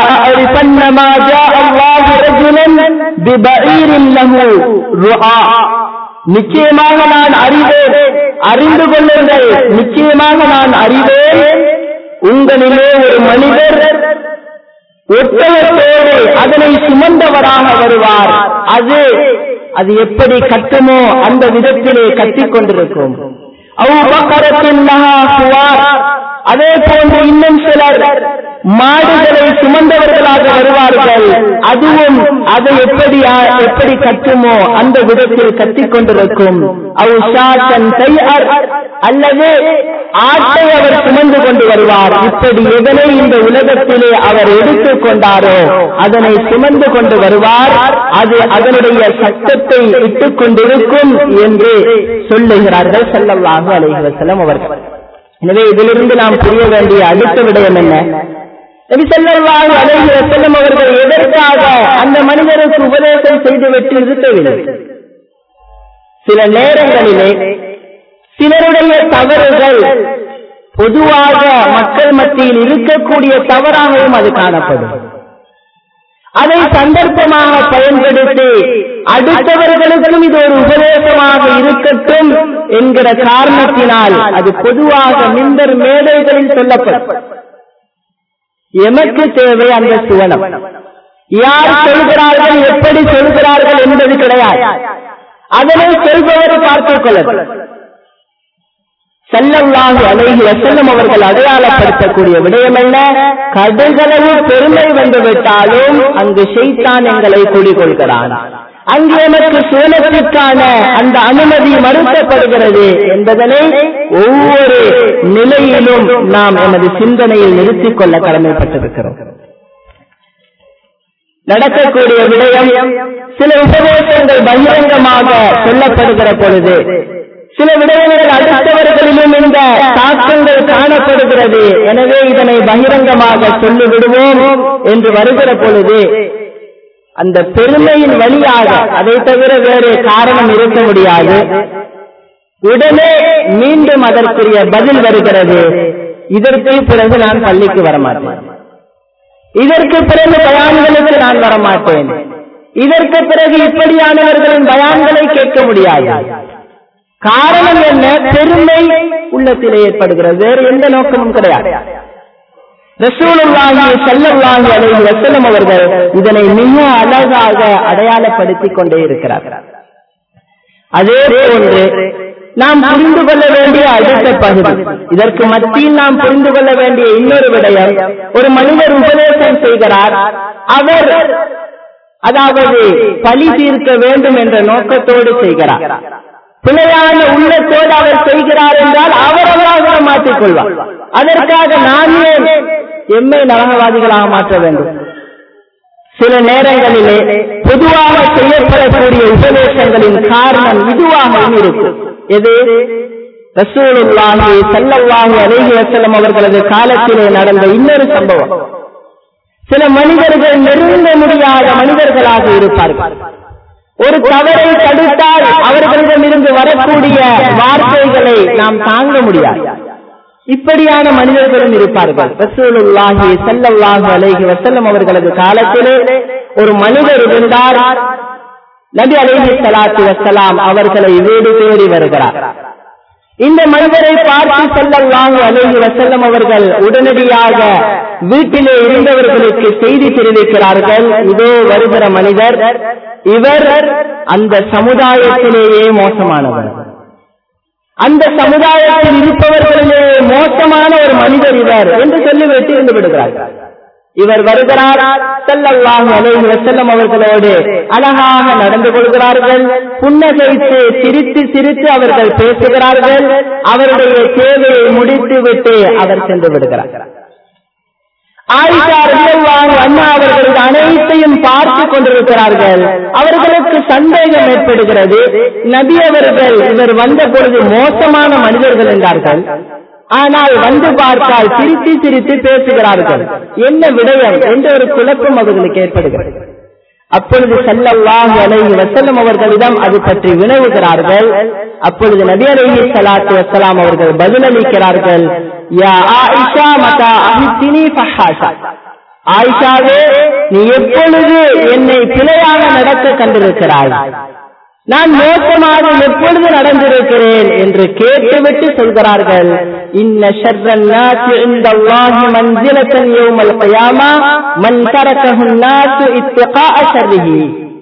நிச்சயமாக நான் அறிவேன் அறிந்து கொள்ளுங்கள் நிச்சயமாக நான் அறிவேன் உங்களிலே ஒரு மனிதர் ஒட்டகத்தோடு அதனை சுமந்தவராக வருவார் அது அது எப்படி கட்டுமோ அந்த விதத்திலே கட்டிக் கொண்டிருக்கும் அதே போன்று இன்னும் சிலர் மாடுகளை சுமந்தவர்களாக வருவார்கள் அதுவும் அதை எப்படி எப்படி கட்டுமோ அந்த விதத்தில் கட்டிக் கொண்டிருக்கும் அல்லது ஆட்டை அவர் சுமந்து கொண்டு வருவார் இப்படி எதனை இந்த உலகத்திலே அவர் எடுத்துக் கொண்டாரோ அதனை சுமந்து கொண்டு வருவார் அது அதனுடைய சட்டத்தை இட்டுக் கொண்டிருக்கும் என்று சொல்லுகிறார்கள் செல்லல்லாக அலைஹி வசல்லம் அவர்கள் எனவே இதிலிருந்து நாம் புரிய வேண்டிய அடுத்த விடயம் என்ன நபி ஸல்லல்லாஹு அலைஹி வஸல்லம் அவர்கள் எதற்காக அந்த மனிதருக்கு உபதேசம் செய்துவிட்டு நிறுத்தவில்லை சில நேரங்களிலே சிலருடைய தவறுகள் பொதுவாக மக்கள் மத்தியில் இருக்கக்கூடிய தவறாகவும் அது காணப்படும் அதை சந்தர்ப்பமாக பயன்படுத்தி அடுத்தவர்களுக்கும் இது ஒரு உபதேசமாக இருக்கட்டும் என்கிற காரணத்தினால் அது பொதுவாக மின்பர் மேடைகளில் சொல்லப்படும் எமக்கு தேவை அந்த சுவனம் யார் சொல்கிறார்கள் எப்படி சொல்கிறார்கள் என்பது கிடையாது அதனை சொல்பவர் பார்த்துக் கொள்ள செல்லல்லாஹு அலைஹி வசல்லம் அவர்கள் அடையாளப்படுத்தக்கூடிய விடயம் என்ன கடுகளவு பெருமை வந்துவிட்டாலும் அங்கு ஷைத்தான் எங்களை குடிகொள்கிறான் அங்கு எனக்கு சுவனத்திற்கான அந்த அனுமதி மறுக்கப்படுகிறது என்பதனை ஒவ்வொரு நிலையிலும் நாம் எமது சிந்தனையில் நிறுத்திக் கொள்ள கடமைப்பட்டிருக்கிறோம் நடக்கக்கூடிய விடயம் சில உபதேசங்கள் பகிரங்கமாக சொல்லப்படுகிற பொழுது சில விடயங்கள் அடுத்தவர்களிலும் இந்த தாக்கங்கள் குற்றங்கள் காணப்படுகிறது எனவே இதனை பகிரங்கமாக சொல்லிவிடுவோம் என்று வருகிற பொழுது அந்த பெருமையின் வழியாக அதை தவிர வேறு காரணம் இருக்க முடியாது உடனே மீண்டும் அதற்குரிய பதில் வருகிறது இதற்கு பிறகு நான் பள்ளிக்கு வரமாட்டேன் இதற்கு பிறகு பயான்களுக்கு நான் வரமாட்டேன் இதற்கு பிறகு இப்படியானவர்களின் பயான்களை கேட்க முடியாது காரணம் என்ன பெருமை உள்ளத்தில் ஏற்படுகிறது வேறு எந்த நோக்கமும் கிடையாது ரசூலுல்லாஹி ஸல்லல்லாஹு அலைஹி வஸல்லம் அவர்கள் இதனை மிக அழகாக அடையாளப்படுத்திக் கொண்டே இருக்கிறார்கள் அதே போன்று நாம் புரிந்து கொள்ள வேண்டிய அடுத்த பகுதி இதற்கு மத்தியில் நாம் புரிந்து கொள்ள வேண்டிய இன்னொரு விடயம் ஒரு மனிதர் உபதேசம் செய்கிறார் அவர் அதாவது பழி தீர்க்க வேண்டும் என்ற நோக்கத்தோடு செய்கிறார் பிழையான உள்ளத்தோடு அவர் செய்கிறார் என்றால் அவரவராக மாற்றிக் கொள்வார் அதற்காக நான் ஏன் எம்மை நரகவாதிகளாக மாற்ற வேண்டும் சில நேரங்களிலே பொதுவாக செய்யப்படக்கூடிய உபதேசங்களின் காரணம் இதுவாகவும் இருக்கும் எது ரசூலுல்லாஹி ஸல்லல்லாஹு அலைஹி வஸல்லம் அவர்களது காலத்திலே நடந்த இன்னொரு சம்பவம் சில மனிதர்கள் நெருங்க முடியாத மனிதர்களாக இருப்பார்கள் ஒரு தவறை தடுத்தால் அவர்களிடமிருந்து வரக்கூடிய வார்த்தைகளை நாம் தாங்க முடியாது இப்படியான மனிதர்களும் இருப்பார்கள் ரசூலுல்லாஹி ஸல்லல்லாஹு அலைஹி வஸல்லம் அவர்களது காலத்திலே ஒரு மனிதர் இருந்தார் நபி அலைஹி ஸலாத்து வஸலாம் அவர்களை வீடு தேடி வருகிறார் இந்த மனிதரை பார்த்து ஸல்லல்லாஹு அலைஹி வஸல்லம் அவர்கள் உடனடியாக வீட்டிலே இருந்தவர்களுக்கு செய்தி தெரிவிக்கிறார்கள் இதோ வருகிற மனிதர் இவர் அந்த சமுதாயத்திலேயே மோசமானவர் அந்த சமுதாயத்தில் இருப்பவர்களிலே மோசமான ஒரு மனிதர் இவர் என்று சொல்லிவிட்டு இருந்து விடுகிறார்கள் இவர் வருகிறார் செல்லல்லாஹு அலைஹி வஸல்லம் அவர்களோடு அழகாக நடந்து கொள்கிறார்கள் புன்னகைத்து சிரித்து சிரித்து அவர்கள் பேசுகிறார்கள் அவருடைய தேவையை முடித்து விட்டு அவர் சென்று விடுகிறார் ஆயிஷா ரலியல்லாஹு அன்ஹா அவர்கள் இது அனைத்தையும் பார்த்து கொண்டிருக்கிறார்கள் அவர்களுக்கு சந்தேகம் ஏற்படுகிறது நபி அவர்கள் இவர் வந்த பொழுது மோசமான மனிதர்கள் என்றார்கள் ஆனால் வந்து பார்த்தால் சிரித்து சிரித்து பேசுகிறார்கள் என்ன விடயம் என்ற ஒரு குழப்பம் அவர்களுக்கு ஏற்படுகிறது அப்பொழுது ஸல்லல்லாஹு அலைஹி வஸல்லம் அவர்களிடம் அது பற்றி வினவுகிறார்கள் அப்பொழுது நபி அலைஹி ஸலாத்து வஸலாம் அவர்கள் பதிலளிக்கிறார்கள் யா ஆயிஷா மதா அஹித்தினி ஃபஹாஷா ஆயிஷாவே நீ எப்பொழுது என்னை பிழையாக நடக்க கண்டிருக்கிறாய் நான் மோசமாக எப்பொழுது நடந்திருக்கிறேன் என்று கேட்டுவிட்டு சொல்கிறார்கள் இன்ன ஷர்ரன் நாசி இந்தல்லாஹி மன்சிலத்தன் யௌமல் கியாமா மன் தரக்கஹு நாசு இத்திகாஅ ஷர்ரிஹி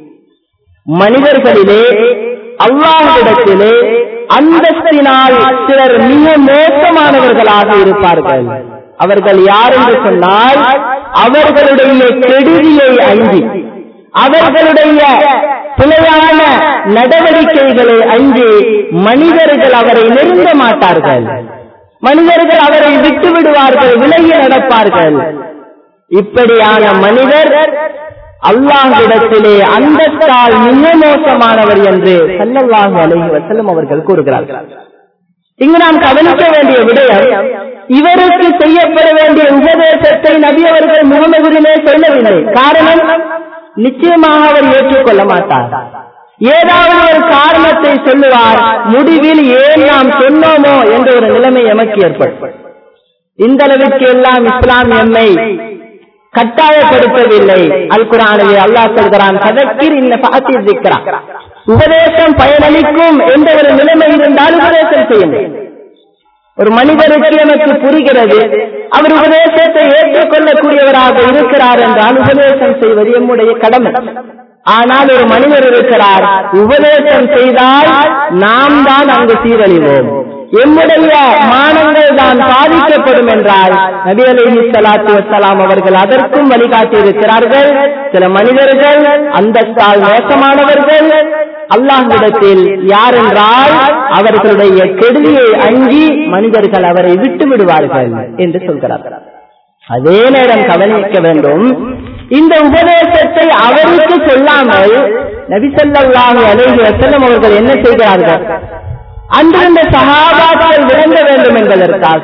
மனிதர்களிலே அல்லாஹ்விடத்திலே அந்தஸ்தினால் சிலர் மிக மோசமானவர்களாக இருப்பார்கள் அவர்கள் யார் என்று சொன்னால் அவர்களுடைய கெடுதியை அஞ்சி அவர்களுடைய பிழையான நடவடிக்கைகளை அஞ்சி மனிதர்கள் அவரை நெருங்க மாட்டார்கள் மனிதர்கள் அவரை விட்டு விடுவார்கள் விலகி நடப்பார்கள் இப்படியான மனிதர் அல்லாஹ்விடத்திலே அந்தஸ்தால் மிக மோசமானவர் என்று சல்லல்லாஹு அலைஹி வஸல்லம் அவர்கள் கூறுகிறார்கள் இங்கு நாம் கவனிக்க வேண்டிய விடயம் இவருக்கு செய்யப்பட வேண்டிய உபதேசத்தை நபி அவர்கள் முகமதுரிலே சொல்லவில்லை காரணம் நிச்சயமாக அவர் ஏற்றுக்கொள்ள மாட்டார் ஏதாவது ஒரு காரணத்தை சொல்லுவார் முடிவில் ஏன் நாம் சொன்னோமோ என்ற ஒரு நிலைமை எமக்கு ஏற்படும் இந்த அளவிற்கு எல்லாம் இஸ்லாம் எம்மை கட்டாயப்படுத்தவில்லை அல் குரானிலே அல்லாஹ் சொல்கிறான் சதக்கிர் இந்த பாத்தி இருக்கிறான் உபதேசம் பயனளிக்கும் என்ற ஒரு நிலைமை இருந்தால் உபதேசம் செய்யுங்கள் ஒரு மனிதருக்கு எனக்கு புரிகிறது அவர் உபதேசத்தை ஏற்றுக்கொள்ளக்கூடியவராக இருக்கிறார் என்றால் உபதேசம் செய்வது எம்முடைய கடமை ஆனால் ஒரு மனிதர் இருக்கிறார் உபதேசம் செய்தால் நாம் தான் அங்கு சீரழிவோம் எம்முடைய மானங்கள் தான் பாதிக்கப்படும் என்றால் நபி அலைஹி ஸலாத்து வஸலாம் அவர்கள் அதற்கும் வழிகாட்டி இருக்கிறார்கள் சில மனிதர்கள் அந்தஸ்தால் மோசமானவர்கள் அல்லாஹ்விடத்தில் யார் என்றால் அவர்களுடைய கெடுதியை அஞ்சி மனிதர்கள் அவரை விட்டு விடுவார்கள் என்று சொல்கிறார்கள் அதே நேரம் கவனிக்க வேண்டும் இந்த உபதேசத்தை அவருக்கு சொல்லாமல் நபிசல்லாஹு அலைஹி வஸல்லம் அவர்கள் என்ன செய்கிறார்கள் அன்றிருந்த சகாபாக்கள் விளங்க வேண்டும் என்பதற்காக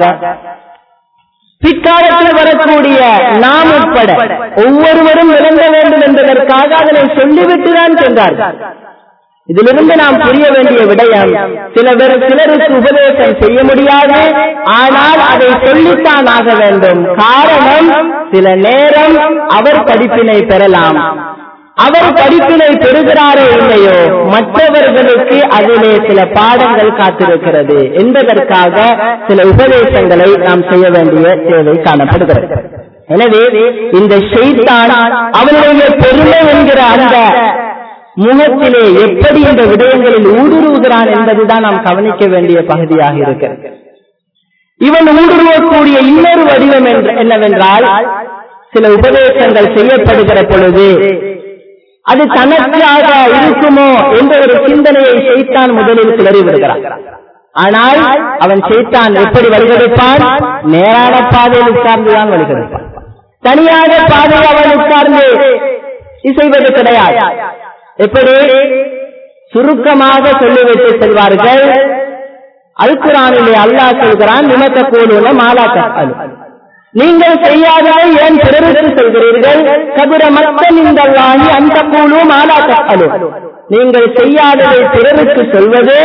பிற்காலத்தில் வரக்கூடிய நாம் உட்பட ஒவ்வொருவரும் விளங்க வேண்டும் என்பதற்காக அதனை சொல்லிவிட்டுதான் சென்றார்கள் இதிலிருந்து நாம் புரிய வேண்டிய விடயம் சில பேர் சிலருக்கு உபதேசம் செய்ய முடியாது ஆனால் அதை சொல்லித்தான் ஆக வேண்டும் காரணம் சில நேரம் அவர் படிப்பினை பெறலாம் அவர் படிப்பினை பெறுகிறாரோ இல்லையோ மற்றவர்களுக்கு அதிலே சில பாடங்கள் காத்திருக்கிறது என்பதற்காக சில உபதேசங்களை நாம் செய்ய வேண்டிய தேவை காணப்படுகிறது எனவே இந்த ஷெய்தான் அவனுடைய பெருமை என்கிற அந்த முகத்திலே எப்படி இந்த விடயங்களில் ஊடுருவுகிறான் என்பதுதான் நாம் கவனிக்க வேண்டிய பகுதியாக இருக்கிறது இவன் ஊடுருவக்கூடிய இன்னொரு வடிவம் என்னவென்றால் சில உபதேசங்கள் செய்யப்படுகிற பொழுது அது தனக்காக இருக்குமோ என்ற ஒரு சிந்தனையை செய்தான் முதலில் கிளறி விடுகிறான் ஆனால் அவன் செய்தான் எப்படி வழிகெடுப்பான் நேரான பாதையில் உட்கார்ந்துதான் வழிகெடுப்பான் தனியாக பாதையை அவன் உட்கார்ந்து இசைவது கிடையாது எப்படி சுருக்கமாக சொல்லிவிட்டு செல்வார்கள் அல்குரானிலே அல்லாஹ் சொல்கிறான் நிமத்த கூலுன மாலா தப்பாலு நீங்கள் செய்யாததை ஏன் பிறருக்கு சொல்கிறீர்கள் கபிர மக்கள் இந்த வாங்கி அந்த கூலு மாலா தப்பாலு நீங்கள் செய்யாததை பிறருக்கு சொல்வது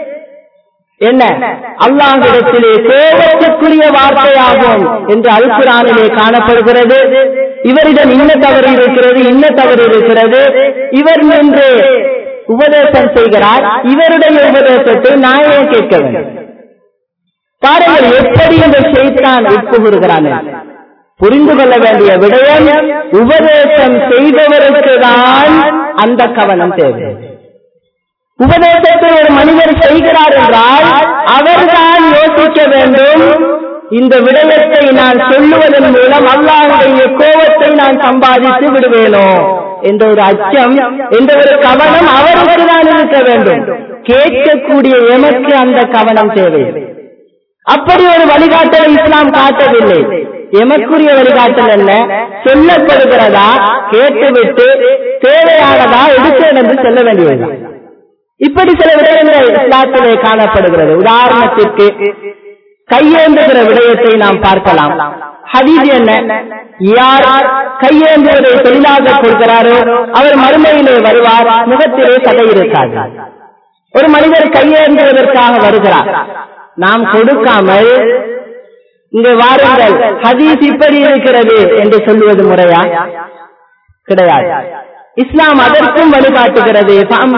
என்ன அல்லாஹிடத்திலே கோபத்துக்குரிய வார்த்தையாகும் என்று அல்குரானிலே காணப்படுகிறது இவரிடம் இன்ன தவறு இருக்கிறது இன்ன தவறு இருக்கிறது இவர் நின்று உபதேசம் செய்கிறார் இவருடைய உபதேசத்தை நான் ஏன் கேட்க வேண்டும் பாருங்கள் எப்படி இந்த செய்தான் உட்புகுகிறான் புரிந்து கொள்ள வேண்டிய விடயம் உபதேசம் செய்பவருக்கு தான் அந்த கவனம் தேவை உபதேசத்தை ஒரு மனிதர் செய்கிறார் என்றால் அவர்தான் யோசிக்க வேண்டும் இந்த விடயத்தை நான் சொல்லுவதன் மூலம் அல்லாஹுடைய கோபத்தை நான் சம்பாதித்து விடுவேனோ என்ற ஒரு அச்சம் என்ற ஒரு கவனம் அவருக்கு தான் இருக்க வேண்டும் கேட்கக்கூடிய எமக்கு அந்த கவனம் தேவை அப்படி ஒரு வழிகாட்டலை இஸ்லாம் காட்டவில்லை எமக்குரிய வழிகாட்டல் என்ன சொல்லப்படுகிறதா கேட்டுவிட்டு தேவையானதா எடுக்க என்று சொல்ல வேண்டியதுதான் இப்படி சில விடயங்கள் இஸ்லாத்திலே காணப்படுகிறது உதாரணத்திற்கு கையேந்துகிற விடயத்தை நாம் பார்க்கலாம் ஹதீஸ் என்ன யார் கையேந்துவதை தொழிலாக கொள்கிறாரோ அவர் மறுமையிலே வருவார் முகத்திலே கதை இருக்காது ஒரு மனிதர் கையேந்துவதற்காக வருகிறார் நாம் கொடுக்காமல் இங்கு வாருங்கள் ஹதீஸ் இப்படி இருக்கிறது என்று சொல்லுவது முறையா கிடையாது இஸ்லாம் அதற்கும் வழிகாட்டுகிறது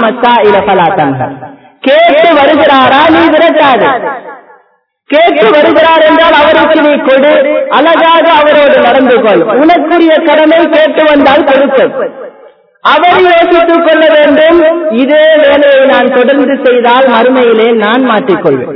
கேட்டு வருகிறாரா நீ விரட்டாது கேட்டு வருகிறார் என்றால் அவருக்கு நீ கொடு அழகாக அவரோடு நடந்து கொள் உனக்குரிய கடமை கேட்டு வந்தால் கொடுக்கும் அவர் யோசித்துக் கொள்ள வேண்டும் இதே வேலையை நான் தொடர்ந்து செய்தால் மறுமையிலே நான் மாற்றிக்கொள்வேன்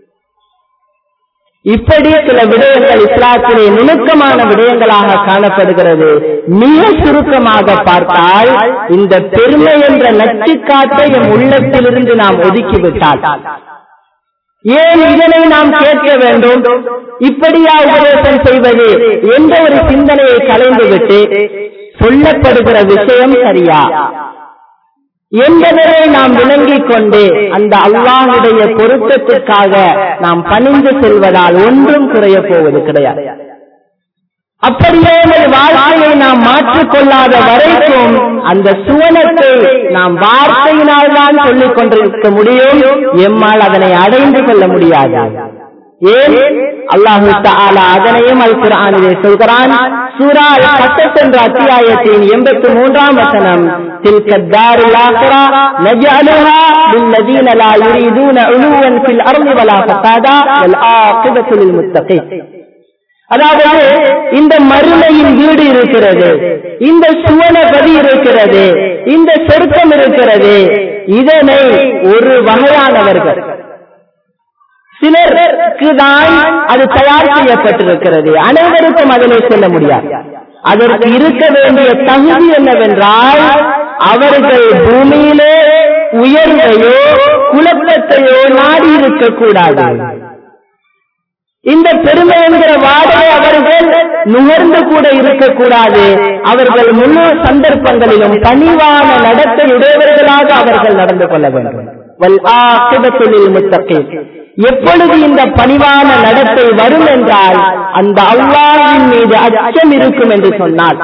இப்படி சில விடயங்கள் இஸ்லாத்திலே நுணுக்கமான விடயங்களாக காணப்படுகிறது மிக சுருக்கமாக பார்த்தால் இந்த பெருமை என்ற நச்சுக்காட்டை எம் உள்ளத்திலிருந்து நாம் ஒதுக்கிவிட்டால் ஏன் இதனை நாம் கேட்க வேண்டும் இப்படியா உபதேசம் செய்வது என்ற ஒரு சிந்தனையை கலைந்துவிட்டு சொல்லப்படுகிற விஷயம் சரியா என்பதை நாம் விளங்கிக் கொண்டு அந்த அல்லாஹுடைய பொருத்தத்திற்காக நாம் பணிந்து செல்வதால் ஒன்றும் குறைய போவது கிடையாது அப்படியே வாழ்க்கையை நாம் மாற்றிக்கொள்ளாத வரைக்கும் அந்த சுவனத்தை நாம் வார்த்தையினால் தான் சொல்லிக் கொண்டிருக்க முடியும் எம்மால் அதனை அடைந்து கொள்ள முடியாது ஏன் அல்லாஹு தாலா அதனையும் அல் குரானிலே சொல்கிறான் சூரா கட்டத் என்ற அத்தியாயத்தின் எண்பத்தி மூன்றாம் வசனம் تلك الدار الآخرة نجعلها للذين لا يريدون علوا في الأرض ولا فسادا والعاقبة للمتقين அதாவது இந்த மறுமையின் வீடு இருக்கிறது இந்த சுவனபதி இருக்கிறது இந்த சொர்க்கம் இருக்கிறது இதனை ஒரு வகையானவர்கள் சிலருக்கு தான் அது தயார் செய்யப்பட்டிருக்கிறது அனைவருக்கும் அதனை சொல்ல முடியாது அதற்கு இருக்க வேண்டிய தகுதி என்னவென்றால் அவர்கள் பூமியிலே உயர்வையோ குழப்பத்தையோ நாடி இருக்கக்கூடாது இந்த பெருமை என்கிற வாடகை அவர்கள் நுகர்ந்து கூட இருக்கக்கூடாது அவர்கள் முழு சந்தர்ப்பங்களிலும் பணிவான நடத்தை உடையவர்களாக அவர்கள் நடந்து கொள்ள வேண்டும் وَالْعَاقِبَةُ لِلْمُتَّقِينَ எப்பொழுது இந்த பணிவான நடத்தை வரும் என்றால் அந்த அல்லாஹ்வின் மீது அச்சம் இருக்கும் என்று சொன்னால்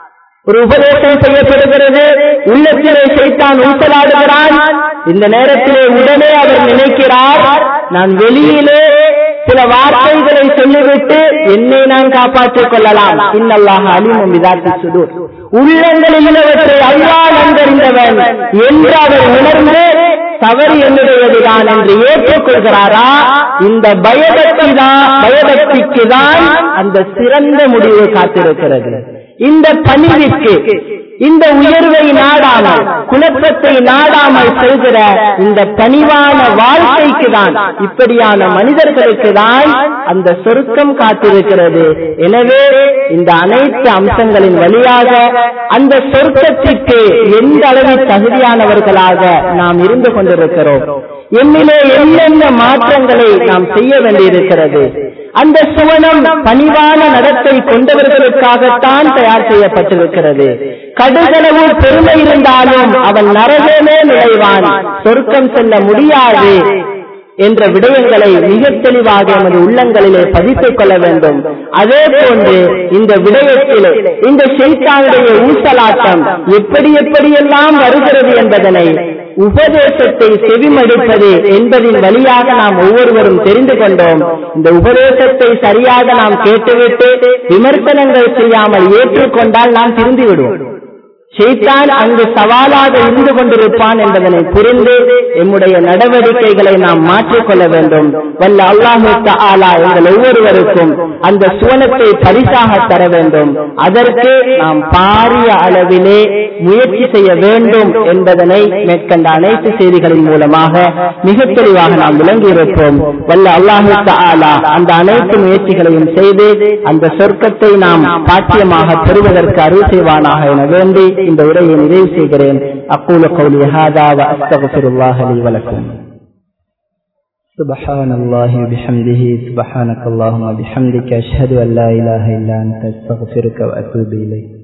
ஒரு உபதேசம் செய்யப்படுகிறது உள்ளத்திலே சைத்தான் ஊசலாடுகிறான் இந்த நேரத்திலே உடனே அவர் நினைக்கிறார் நான் வெளியிலே சில வார்த்தைகளை சொல்லிவிட்டு என்னை நான் காப்பாற்றிக் கொள்ளலாம் இன்னல்லாக அலிமும் விதாத்தி சுதூர் உள்ளங்களில் உள்ளவற்றை அல்லாஹ் நன்கறிந்தவன் என்று அவர் உணர்ந்து தவறு என்னுடையதுதான் என்று ஏற்றுக்கொள்கிறாரா இந்த பயபக்தி தான் பயபக்திக்கு தான் அந்த சிறந்த முடிவு காத்திருக்கிறது இந்த பணிவிற்கு இந்த உயர்வை நாடாமல் குழப்பத்தை நாடாமல் செல்கிற இந்த பணிவான வாழ்க்கைக்கு தான் இப்படியான மனிதர்களுக்கு தான் அந்த சொருக்கம் காத்திருக்கிறது எனவே இந்த அனைத்து அம்சங்களின் வழியாக அந்த சொர்க்கத்திற்கு எந்த அளவில் தகுதியானவர்களாக நாம் இருந்து கொண்டிருக்கிறோம் என்னிலே என்னென்ன மாற்றங்களை நாம் செய்ய வேண்டியிருக்கிறது அந்த சுவனம் பணிவான நடத்தை கொண்டவர்களுக்காகத்தான் தயார் செய்யப்பட்டிருக்கிறது கடுகளவு பெருமை இருந்தாலும் அவன் நரகமே நுழைவான் சொர்க்கம் செல்ல முடியாது என்ற விடயங்களை மிக தெளிவாக எமது உள்ளங்களிலே பதித்துக் கொள்ள வேண்டும் அதே போன்று இந்த விடயத்திலே இந்த ஷெய்தானுடைய ஊசலாட்டம் எப்படி எப்படியெல்லாம் வருகிறது என்பதனை உபதேசத்தை செவிமடுப்பது என்பதின் வழியாக நாம் ஒவ்வொருவரும் தெரிந்து கொண்டோம் இந்த உபதேசத்தை சரியாக நாம் கேட்டுவிட்டு விமர்சனங்கள் செய்யாமல் ஏற்றுக்கொண்டால் நாம் திருந்தி விடுவோம் ஷெய்தான் அங்கு சவாலாக இருந்து கொண்டிருப்பான் என்பதனை புரிந்து எம்முடைய நடவடிக்கைகளை நாம் மாற்றிக்கொள்ள வேண்டும் வல்ல அல்லாஹு ஆலா எங்கள் ஒவ்வொருவருக்கும் அந்த சுவனத்தை பரிசாக தர வேண்டும் அதற்கு நாம் பாரிய அளவிலே முயற்சி செய்ய வேண்டும் என்பதனை மேற்கண்ட அனைத்து செய்திகளின் மூலமாக மிக தெளிவாக நாம் விளங்கியிருப்போம் வல்ல அல்லாஹு ஆலா அந்த அனைத்து முயற்சிகளையும் செய்து அந்த சொர்க்கத்தை நாம் பாக்கியமாக பெறுவதற்கு அருள் செய்வானாக என வேண்டி இந்த உரையை நிறைவு செய்கிறேன் அக்கூல கௌலி ஹாதா வ அஸ்தக்ஃபிருல்லாஹ லி வலக்கும் سبحان الله وبحمده سبحانك اللهم وبحمدك أشهد أن لا إله إلا أنت أستغفرك وأتوب إليك